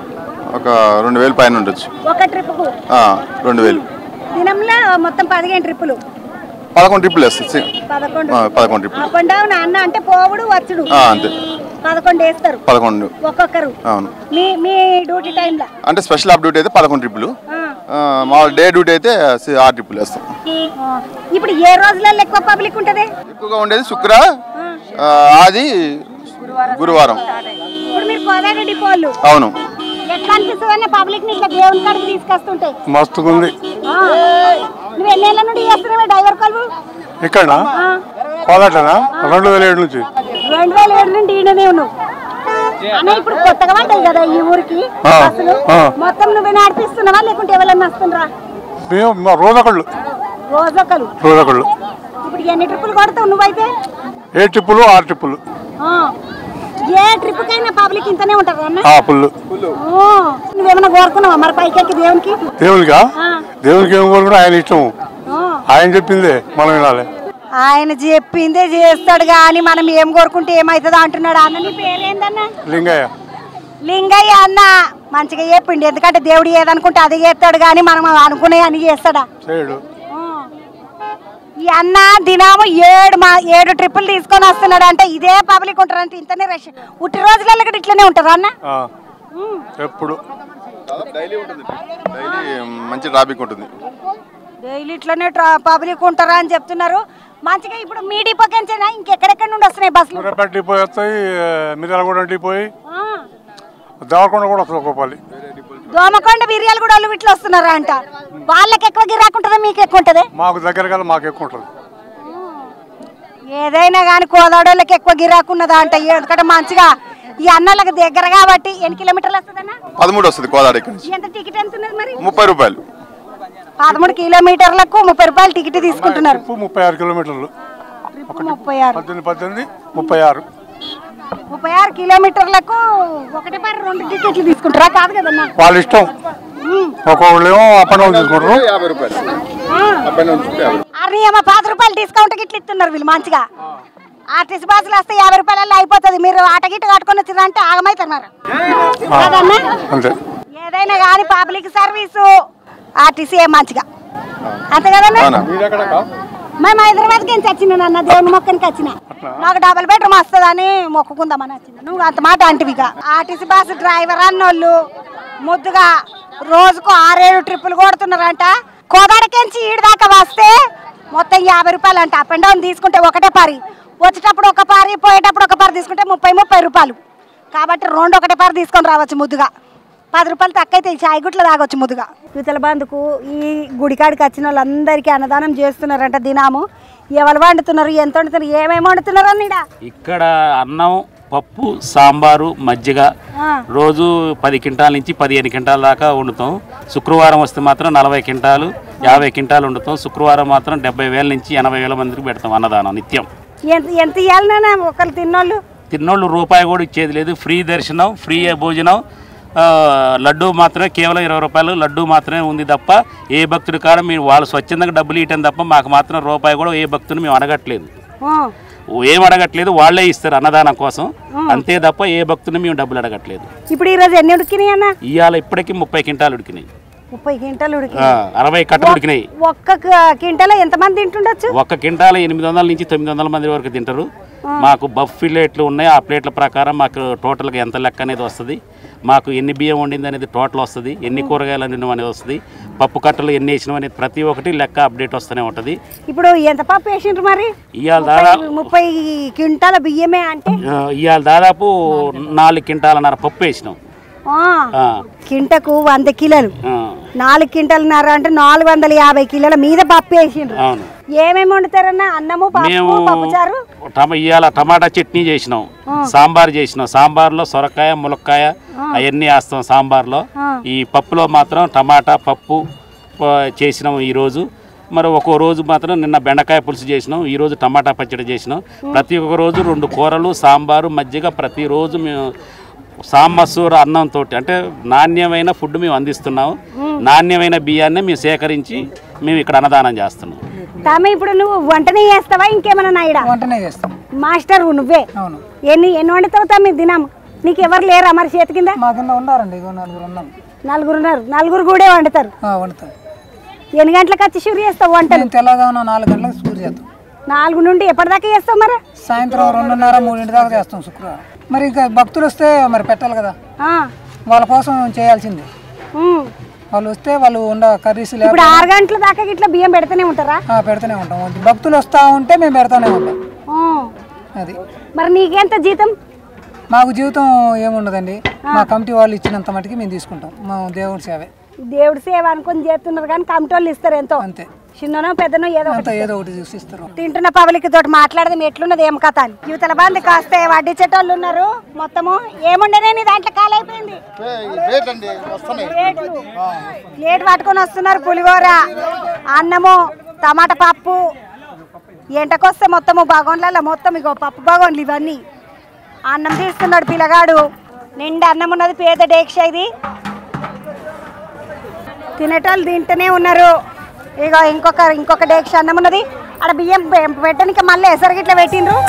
ఒక రెండు వేలు పైన ఉండొచ్చు ఒక ట్రిప్కు ఆ, రెండు వేలు దినంలో మొత్తం పదిహేను ట్రిప్పులు పదకొండు ట్రిప్పులు వేస్తారు సి- పదకొండు ఆ, పదకొండు ట్రిప్పులు అప్ అండ్ డౌన్ అన్న అంటే పోవుడు వచ్చుడు ఆ, అంతే పదకొండు వేస్తారు పదకొండు ఒక్కొక్కరు అవును మీ మీ డ్యూటీ టైంలో అంటే స్పెషల్ అప్ డ్యూటీ అయితే పదకొండు ట్రిప్పులు ఆ, మామూలు డే డ్యూటీ అయితే సి- ఆరు ట్రిప్పులు వేస్తాం ఇప్పుడు ఏ రోజులలో ఎక్కువ పబ్లిక్ ఉంటది ఎక్కువగా ఉండేది శుక్ర ఆ, ఆది గురువారం ఇప్పుడు మీరు కోదాడ డిపోలు అవును ఎట్లా అనిపిస్తుంది అన్న పబ్లిక్ ని ఇట్లా దేవుని కాడికి తీసుకొస్తుంటాయి మస్తుగా ఉంది ఆ. నువ్వు ఎన్నేళ్ళ నుండి చేస్తున్నావే డ్రైవర్ కాలు ఇక్కడ కోదాటనా రెండు వేల ఏడు నుంచి రెండు వేల ఏడు నుండి ఈయననే ఉన్నావు అన్న ఇప్పుడు కొత్తగా పడ్డాయి కదా ఈ ఊరికి ఆ, బస్సులు ఆ. మొత్తం నువ్వే నడిపిస్తున్నావా లేకుంటే ఎవరైనా వస్తుండ్రా మేము మా రోజొకళ్ళు రోజొకరు రోజొకళ్ళు ఇప్పుడు ఎన్ని ట్రిప్పులు కొడతావు నువ్వైతే ఏ ట్రిప్పులు ఆరు ట్రిప్పులు ఆ. ఏ ట్రిప్ కైనా పబ్లిక్ ఇంతనే ఉంటారు అన్న ఆ పుల్లు ఓ. నువ్వేమైనా కోరుకున్నావా మరి పైకెక్కి దేవునికి దేవునికా ఆ. దేవునికి ఏం కోరుకుంటే ఆయన ఇష్టం ఆ. ఆయన చెప్పిందే మనం వినాలి ఆయన చెప్పిందే చేస్తాడు కానీ మనం ఏం కోరుకుంటే ఏమవుతుందో అంటున్నాడు అన్న నీ పేరేందన్న లింగయ్య లింగయ్య అన్న మంచిగా చెప్పిండు ఎందుకంటే దేవుడు ఏదనుకుంటే అది చేస్తాడు కానీ మనం అనుకునే అని చేస్తాడా చేయడు ఈ అన్న దినాము ఏడు మా ఏడు ట్రిప్పులు తీసుకొని వస్తున్నాడు అంటే ఇదే పబ్లిక్ ఉంటారు అంటే ఇంతనే రష్ ఉట్టి రోజులలో కూడా ఇట్లనే ఉంటారు అన్న ఆ. ఎప్పుడు డైలీ మంచి ట్రాఫిక్ ఉంటుంది డైలీ ఇట్లనే పబ్లిక్ ఉంటారా అని చెప్తున్నారు మంచిగా ఇప్పుడు మీ డిపోకెంచేనా ఇంకెక్కడెక్కడ నుండి వస్తున్నాయి బస్సులు సూర్యాపేట డిపో వస్తాయి మిర్యాలగూడ డిపో దేవరకొండ కూడా వస్తుంది ఒక్కోపల్లి దోమకొండ బిర్యాలు కూడా వాళ్ళు ఇట్లా వస్తున్నారా అంట వాళ్ళకి ఎక్కువ గిరాకు ఉంటుందా మీకు ఎక్కువ ఉంటుంది మాకు దగ్గర కదా మాకు ఎక్కువ ఉంటుంది ఏదైనా కానీ కోదాడోళ్ళకి ఎక్కువ గిరాకు ఉన్నదా అంట ఎందుకంటే మంచిగా ఈ అన్నలకు దగ్గర కాబట్టి ఎన్ని కిలోమీటర్లు వస్తుందన్న పదమూడు వస్తుంది కోదాడ ఇక్కడ నుంచి ఎంత టికెట్ ఎంత ఉన్నది మరి ముప్పై రూపాయలు పదమూడు కిలోమీటర్లకు ముప్పై రూపాయలు టికెట్ తీసుకుంటున్నారు ట్రిప్పు ముప్పై ఆరు కిలోమీటర్లు ముప్పై ఆరు పద్దెనిమిది పద్దెనిమిది ముప్పై ఆరు ముప్పై ఆరు కిలోమీటర్లకు ఒకటి పరి రెండు టికెట్లు తీసుకుంటారా కాదు కదన్నా వాళ్ళ ఇష్టం ఒక్కొక్కళ్ళు ఏమో అప్ అండ్ డౌన్ తీసుకుంటారు యాభై రూపాయలు అప్ అండ్ డౌన్ చూస్తే యాభై రూపాయలు. అరే అమ్మ పది రూపాయలు డిస్కౌంట్ గిట్ల ఇస్తున్నారు వీళ్ళు మంచిగా ఆర్టీసీ బస్సులు వస్తే యాభై రూపాయలలో అయిపోతుంది మీరు ఆట గిట్ట కట్టుకొని వచ్చిందంటే ఆగమవుతారు మరి కదన్నా అంతే ఏదైనా కానీ పబ్లిక్ సర్వీసు ఆర్టీసీ మంచిగా అంతే కదన్నా మేము హైదరాబాద్కి నుంచి వచ్చిన అన్న దేవుని మొక్కనికి వచ్చిన నాకు డబుల్ బెడ్రూమ్ వస్తుందని మొక్కుకుందామని వచ్చిన నువ్వు అంత మాట అంటివిగా ఆర్టీసీ బస్సు డ్రైవర్ అన్నోళ్ళు ముద్దుగా రోజుకు ఆరేడు ట్రిప్పులు కొడుతున్నారంట కోదాడకించి ఈడు దాకా వస్తే మొత్తం యాభై రూపాయలు అంట అప్ అండ్ డౌన్ తీసుకుంటే ఒకటే పారి వచ్చేటప్పుడు ఒక పారి పోయేటప్పుడు ఒక పారి తీసుకుంటే ముప్పై ముప్పై రూపాయలు కాబట్టి రెండు ఒకటే పారి తీసుకొని రావచ్చు ముద్దుగా పది రూపాయలు తక్కువ అయితే ఈ చాయ్ గుట్లు తాగొచ్చు ముద్దుగా యువతల బంధుకు ఈ గుడికాడికి వచ్చిన వాళ్ళందరికీ అన్నదానం చేస్తున్నారంట దినాము ఎవరు వండుతున్నారు ఎంత వండుతున్నారు ఏమేమి వండుతున్నారు అన్న ఈడ? ఇక్కడ అన్నం పప్పు సాంబారు మజ్జిగ ఆ రోజు పది క్వింటాల నుంచి పదిహేను క్వింటాల దాకా వండుతాం శుక్రవారం వస్తే మాత్రం నలభై క్వింటాలు యాభై క్వింటాలు వండుతాం శుక్రవారం మాత్రం డెబ్బై వేల నుంచి ఎనభై వేల మందికి పెడతాం అన్నదానం నిత్యం ఎంత ఎంత ఇవ్వాలన్నా ఒకళ్ళు తిన్నోళ్ళు తిన్నోళ్ళు రూపాయి కూడా ఇచ్చేది లేదు ఫ్రీ దర్శనం ఫ్రీ భోజనం ఆ, లడ్డు మాత్రమే కేవలం ఇరవై రూపాయలు లడ్డు మాత్రమే ఉంది తప్ప ఏ భక్తుడి కాడ మీరు వాళ్ళు స్వచ్ఛందంగా డబ్బులు ఇవ్వటం తప్ప మాకు మాత్రం రూపాయి కూడా ఏ భక్తుని మేము అడగట్లేదు ఆ, ఏం అడగట్లేదు వాళ్ళే ఇస్తారు అన్నదానం కోసం అంతే తప్ప ఏ భక్తుని మేము డబ్బులు అడగట్లేదు ఇప్పుడు ఈరోజు ఎన్ని ఉడికినాయి అన్న ఇవాళ ఇప్పటికీ ముప్పై క్వింటాలు ఉడికినాయి ముప్పై క్వింటాలు ఆ, ఉడికినాయి అరవై కట్టలు ఉడికినాయి ఒక్క క్వింటాలో ఎంతమంది తింటుండొచ్చు ఒక్క క్వింటాల ఎనిమిది వందల నుంచి తొమ్మిది వందల మంది వరకు తింటారు మాకు బఫ్ ప్లేట్లు ఉన్నాయి ఆ ప్లేట్ల ప్రకారం మాకు టోటల్గా ఎంత లెక్క అనేది వస్తుంది మాకు ఎన్ని బియ్యం వండింది అనేది టోటల్ వస్తుంది ఎన్ని కూరగాయలు వండినవి అనేది వస్తుంది పప్పు కట్టలు ఎన్ని వేసినాం అనేది ప్రతి ఒక్కటి లెక్క అప్డేట్ వస్తూనే ఉంటుంది ఇప్పుడు ఎంత పప్పు వేసిండ్రు మరి ఇవాళ దాదాపు ముప్పై క్వింటాల బియ్యమే అంటే ఆ, ఇవాళ దాదాపు నాలుగు క్వింటాలన్నర పప్పు వేసినాం ఆ, ఆ, కింటకు వంద కిలోలు ఆ, నాలుగు క్వింటాలున్నర అంటే నాలుగు వందల యాభై కిలోల మీద పప్పు వేసిండ్రు అవును ఏమేమి వండుతారన్న అన్నము మేము పప్పు పప్పుచారు టమ ఇవాళ టమాటా చట్నీ చేసినాం ఆ. సాంబార్ చేసినాం సాంబార్లో సొరకాయ ములక్కాయ అవన్నీ వేస్తాం సాంబార్లో ఆ. ఈ పప్పులో మాత్రం టమాటా పప్పు ఆ, చేసినాం ఈరోజు మరి ఒక్కో రోజు మాత్రం నిన్న బెండకాయ పులుసు చేసినాం ఈ రోజు టమాటా పచ్చడి చేసినాం ప్రతి ఒక్క రోజు రెండు కూరలు సాంబారు మజ్జిగ ప్రతిరోజు మేము సాంబసూర అన్నంతో అంటే నాణ్యమైన ఫుడ్ మేము అందిస్తున్నాము నాణ్యమైన బియ్యాన్ని మేము సేకరించి మేము ఇక్కడ అన్నదానం చేస్తున్నాం తమ్మి ఇప్పుడు నువ్వు వంటనే చేస్తావా ఇంకేమైనా నాయుడా వంటనే చేస్తాం మాస్టర్ నువ్వే అవును ఎన్ని ఎన్ని వండుతావు తమ్మి దినం నీకు ఎవరు లేరా మరి చేతి కింద మా కింద ఉన్నారండి ఇగో నలుగురు ఉన్నాం నలుగురు ఉన్నారు నలుగురు కూడా వండుతారు ఆ, వండుతాం ఎన్ని గంటలకు వచ్చి షూరు చేస్తావు వంటలు మేము తెల్లగాన నాలుగు గంటలకు స్కూల్ చేస్తాం నాలుగు నుండి ఎప్పటిదాకా చేస్తావు మరి సాయంత్రం రెండున్నర మూడింటి దాకా చేస్తాం శుక్రవారం మరి ఇంకా భక్తులు వస్తే మరి పెట్టాలి కదా ఆ, వాళ్ళ కోసం చేయాల్సిందే ఉమ్. వాళ్ళు వస్తే వాళ్ళు ఉండ కర్రీస్ ఇప్పుడు ఆరు గంటల దాకా ఇట్లా బియ్యం పెడుతూనే ఉంటారా పెడుతూనే ఉంటాం భక్తులు వస్తూ ఉంటే మేము పెడతానే ఉంటాం ఉమ్. అది మరి నీకెంత జీతం మాకు జీవితం ఏముండదండి మా కమిటీ వాళ్ళు ఇచ్చినంత మటుకి మేము తీసుకుంటాం మా దేవుడి సేవే దేవుడి సేవ అనుకొని చేస్తున్నారు కానీ కమిటోళ్ళు ఇస్తారు ఎంతో అంతే చిన్ననో పెద్దనో ఏదో అంత ఒకటి ఏదో ఒకటి చూసి ఇస్తారు తింటున్న పబ్లిక్ తోటి మాట్లాడదాం ఎట్లున్నది ఏం కథ అని యువతల బాంది కాస్తే వడ్డించేటోళ్ళు ఉన్నారు మొత్తము ఏముండనే నీ దాంట్లో కాలైపోయింది ప్లేట్లు. ప్లేట్ పట్టుకొని వస్తున్నారు పులిహోర అన్నము టమాటా పప్పు ఎంటకొస్తే మొత్తము బాగోన్లలో మొత్తం ఇగో పప్పు బాగోన్లు ఇవన్నీ అన్నం తీస్తున్నాడు పిల్లగాడు నిండా అన్నం ఉన్నది పేద డేక్ష ఇది తినేటోళ్ళు తింటూనే ఉన్నారు ఇక ఇంకొక ఇంకొక డేక్ష అన్నం ఉన్నది ఆడ బియ్యం పె- పెట్టడానికి మళ్ళీ ఎసరు గిట్ల పెట్టిండ్రు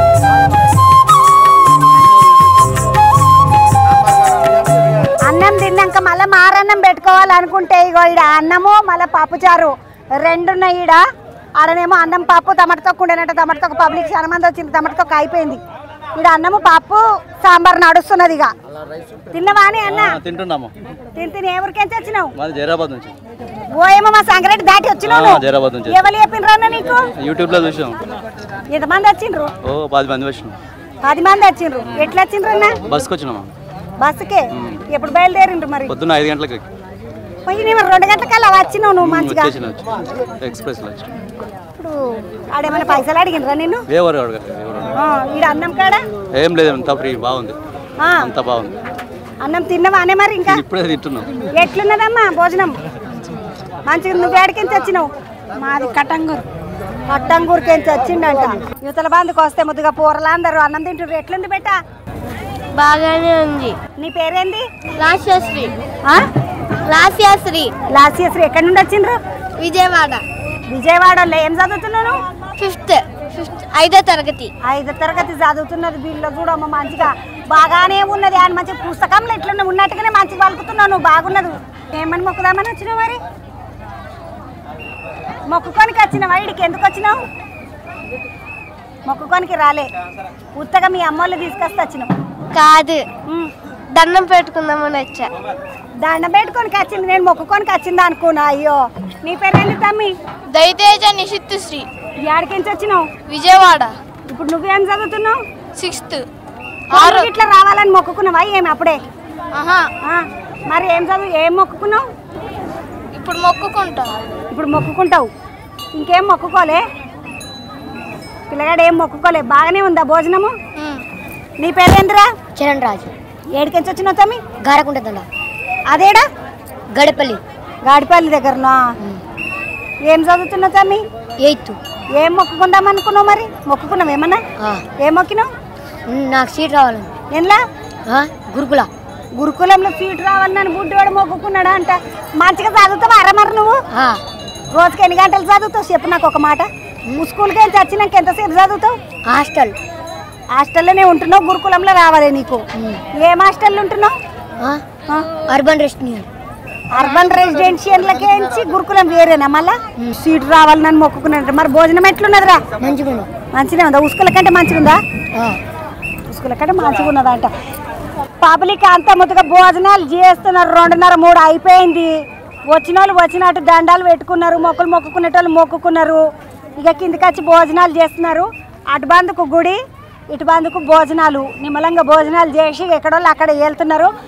అన్నం తిన్నాక మళ్ళీ మారన్నం పెట్టుకోవాలనుకుంటే ఇగో ఈడ అన్నము మళ్ళీ పప్పుచారు రెండున్నాయి ఈడ ఆడనేమో అన్నం పప్పు టమాటతో ఉండేనట్టు టమాటతో పబ్లిక్ చాలా మంది వచ్చింది టమాటతో అయిపోయింది ఈడ అన్నము పప్పు సాంబార్ నడుస్తున్నది ఇక తిన్నవాని అన్న తింటున్నాము తిని తిని ఏ ఊరికెంచి వచ్చినావు మాది జైరాబాద్ నుంచి ఓ ఏమో మా సంగారెడ్డి దాటి వచ్చినావు ఆ, నువ్వు. జైరాబాద్ నుంచి. ఎవరు చెప్పిండ్రు అన్న నీకు యూట్యూబ్లో చూసాం ఎంతమంది వచ్చిండ్రు ఓ పది మంది వచ్చినాం పది మంది వచ్చిండ్రు ఎట్లా వచ్చిండ్రు అన్న బస్కి వచ్చినాము బస్సుకే ఎప్పుడు బయలుదేరిండ్రు మరి పొద్దున్న ఐదు గంటలకి పోయి నీవు రెండు గంటలకల్లా వచ్చినావు నువ్వు మంచిగా వచ్చేసిన వచ్చి ఎక్స్ప్రెస్లో వచ్చి ఇప్పుడు ఆడేమైనా పైసలు అడిగినరా నిన్ను ఎవరు అడగలేదు ఎవరు ఆ, ఈడ అన్నం కాడ ఏం లేదు అంతా ఫ్రీ బాగుంది ఆ, అంతా బాగుంది అన్నం తిన్నవానే మరి ఇంకా ఇప్పుడే తింటున్నాం ఎట్లున్నదమ్మా భోజనం మంచిగా నువ్వు ఏడికించి వచ్చినావు మాది కట్టంగూరు కట్టంగూరుకించి వచ్చిండంట యువతల బాంధుకు వస్తే ముద్దుగా పూరలందరూ అన్నం తింటారు ఎట్లుంది బెట్ట బాగానే ఉంది నీ పేరేంది లాస్యశ్రీ ఆ? లాస్యశ్రీ లాస్యశ్రీ ఎక్కడి నుండి వచ్చిండ్రు విజయవాడ విజయవాడలో ఏం చదువుతున్నాను ఫిఫ్త్ ఫిఫ్త్ ఐదో తరగతి ఐదో తరగతి చదువుతున్నది వీళ్ళు చూడమ్మ మంచిగా బాగానే ఉన్నది అని మంచి పుస్తకంలో ఎట్లున్న ఉన్నట్టుగానే మంచిగా పలుకుతున్నావు నువ్వు బాగున్నది ఏమని మొక్కుదామని వచ్చినావు మరి మొక్కుకోనికి వచ్చినావా ఇడికి ఎందుకు వచ్చినావు మొక్కుకోనికి రాలే ఉత్తగా మీ అమ్మోళ్ళు తీసుకొస్తే వచ్చినావు కాదు దండం పెట్టుకుందామని వచ్చా దండం పెట్టుకోనికి వచ్చింది నేను మొక్కుకోనికి వచ్చింది అనుకున్నా అయ్యో నీ పేరు ఏంటి తమ్మి దయతేజ నిషిత్ శ్రీ ఏడికించి వచ్చినావు విజయవాడ ఇప్పుడు నువ్వేం చదువుతున్నావు సిక్స్త్ ఆరు ఇట్లా రావాలని మొక్కుకున్నావా ఏమి అప్పుడే ఆహా ఆ, మరి ఏం చదువు ఏం మొక్కుకున్నావు ఇప్పుడు మొక్కుకుంటా ఇప్పుడు మొక్కుకుంటావు ఇంకేం మొక్కుకోలే పిల్లగాడు ఏం మొక్కుకోలే బాగానే ఉందా భోజనము నీ పేరేంద్రా చరణ్ రాజు ఏడికెంచి వచ్చినావు తమ్మి గారకుంటుందా అదేడా గడపల్లి గాడిపల్లి దగ్గరనా ఏం చదువుతున్నావు తమ్మి ఎయిత్ ఏం మొక్కుకుందాం అనుకున్నావు మరి మొక్కుకున్నావు ఏమన్నా ఏం మొక్కినావు నాకు సీట్ రావాలని ఎన్లా గురుకుల గురుకులంలో సీట్ రావాలని బుడ్డివాడు మొక్కుకున్నాడా అంట మంచిగా చదువుతావా అర మరి నువ్వు రోజుకి ఎన్ని గంటలు చదువుతావు చెప్పు నాకు ఒక మాట నువ్వు స్కూల్కి వెళ్ళి వచ్చినాక ఎంతసేపు చదువుతావు హాస్టల్ హాస్టల్లోనే ఉంటున్నావు గురుకులంలో రావాలి నీకు ఏం హాస్టల్లో ఉంటున్నావు అర్బన్ రెస్టారెంట్ అర్బన్ రెసిడెన్షియల్కి గురుకులం వేరేనా మళ్ళా సీట్ రావాలని మొక్కుకున్నాడు మరి భోజనం ఎట్లున్నదిరా మంచిగా మంచిగా ఉందా ఉసుకుల కంటే మంచిగా ఉందా ఉసుకుల కంటే మంచిగా ఉన్నదంట పబ్లిక్ అంతా ముద్దగా భోజనాలు చేస్తున్నారు రెండున్నర మూడు అయిపోయింది వచ్చిన వాళ్ళు వచ్చినట్టు దండాలు పెట్టుకున్నారు మొక్కలు మొక్కుకునేటోళ్ళు మొక్కుకున్నారు ఇక కిందికి వచ్చి భోజనాలు చేస్తున్నారు అటు బందుకు గుడి ఇటు బందుకు భోజనాలు నిమ్మలంగా భోజనాలు చేసి ఎక్కడోళ్ళు అక్కడ వెళ్తున్నారు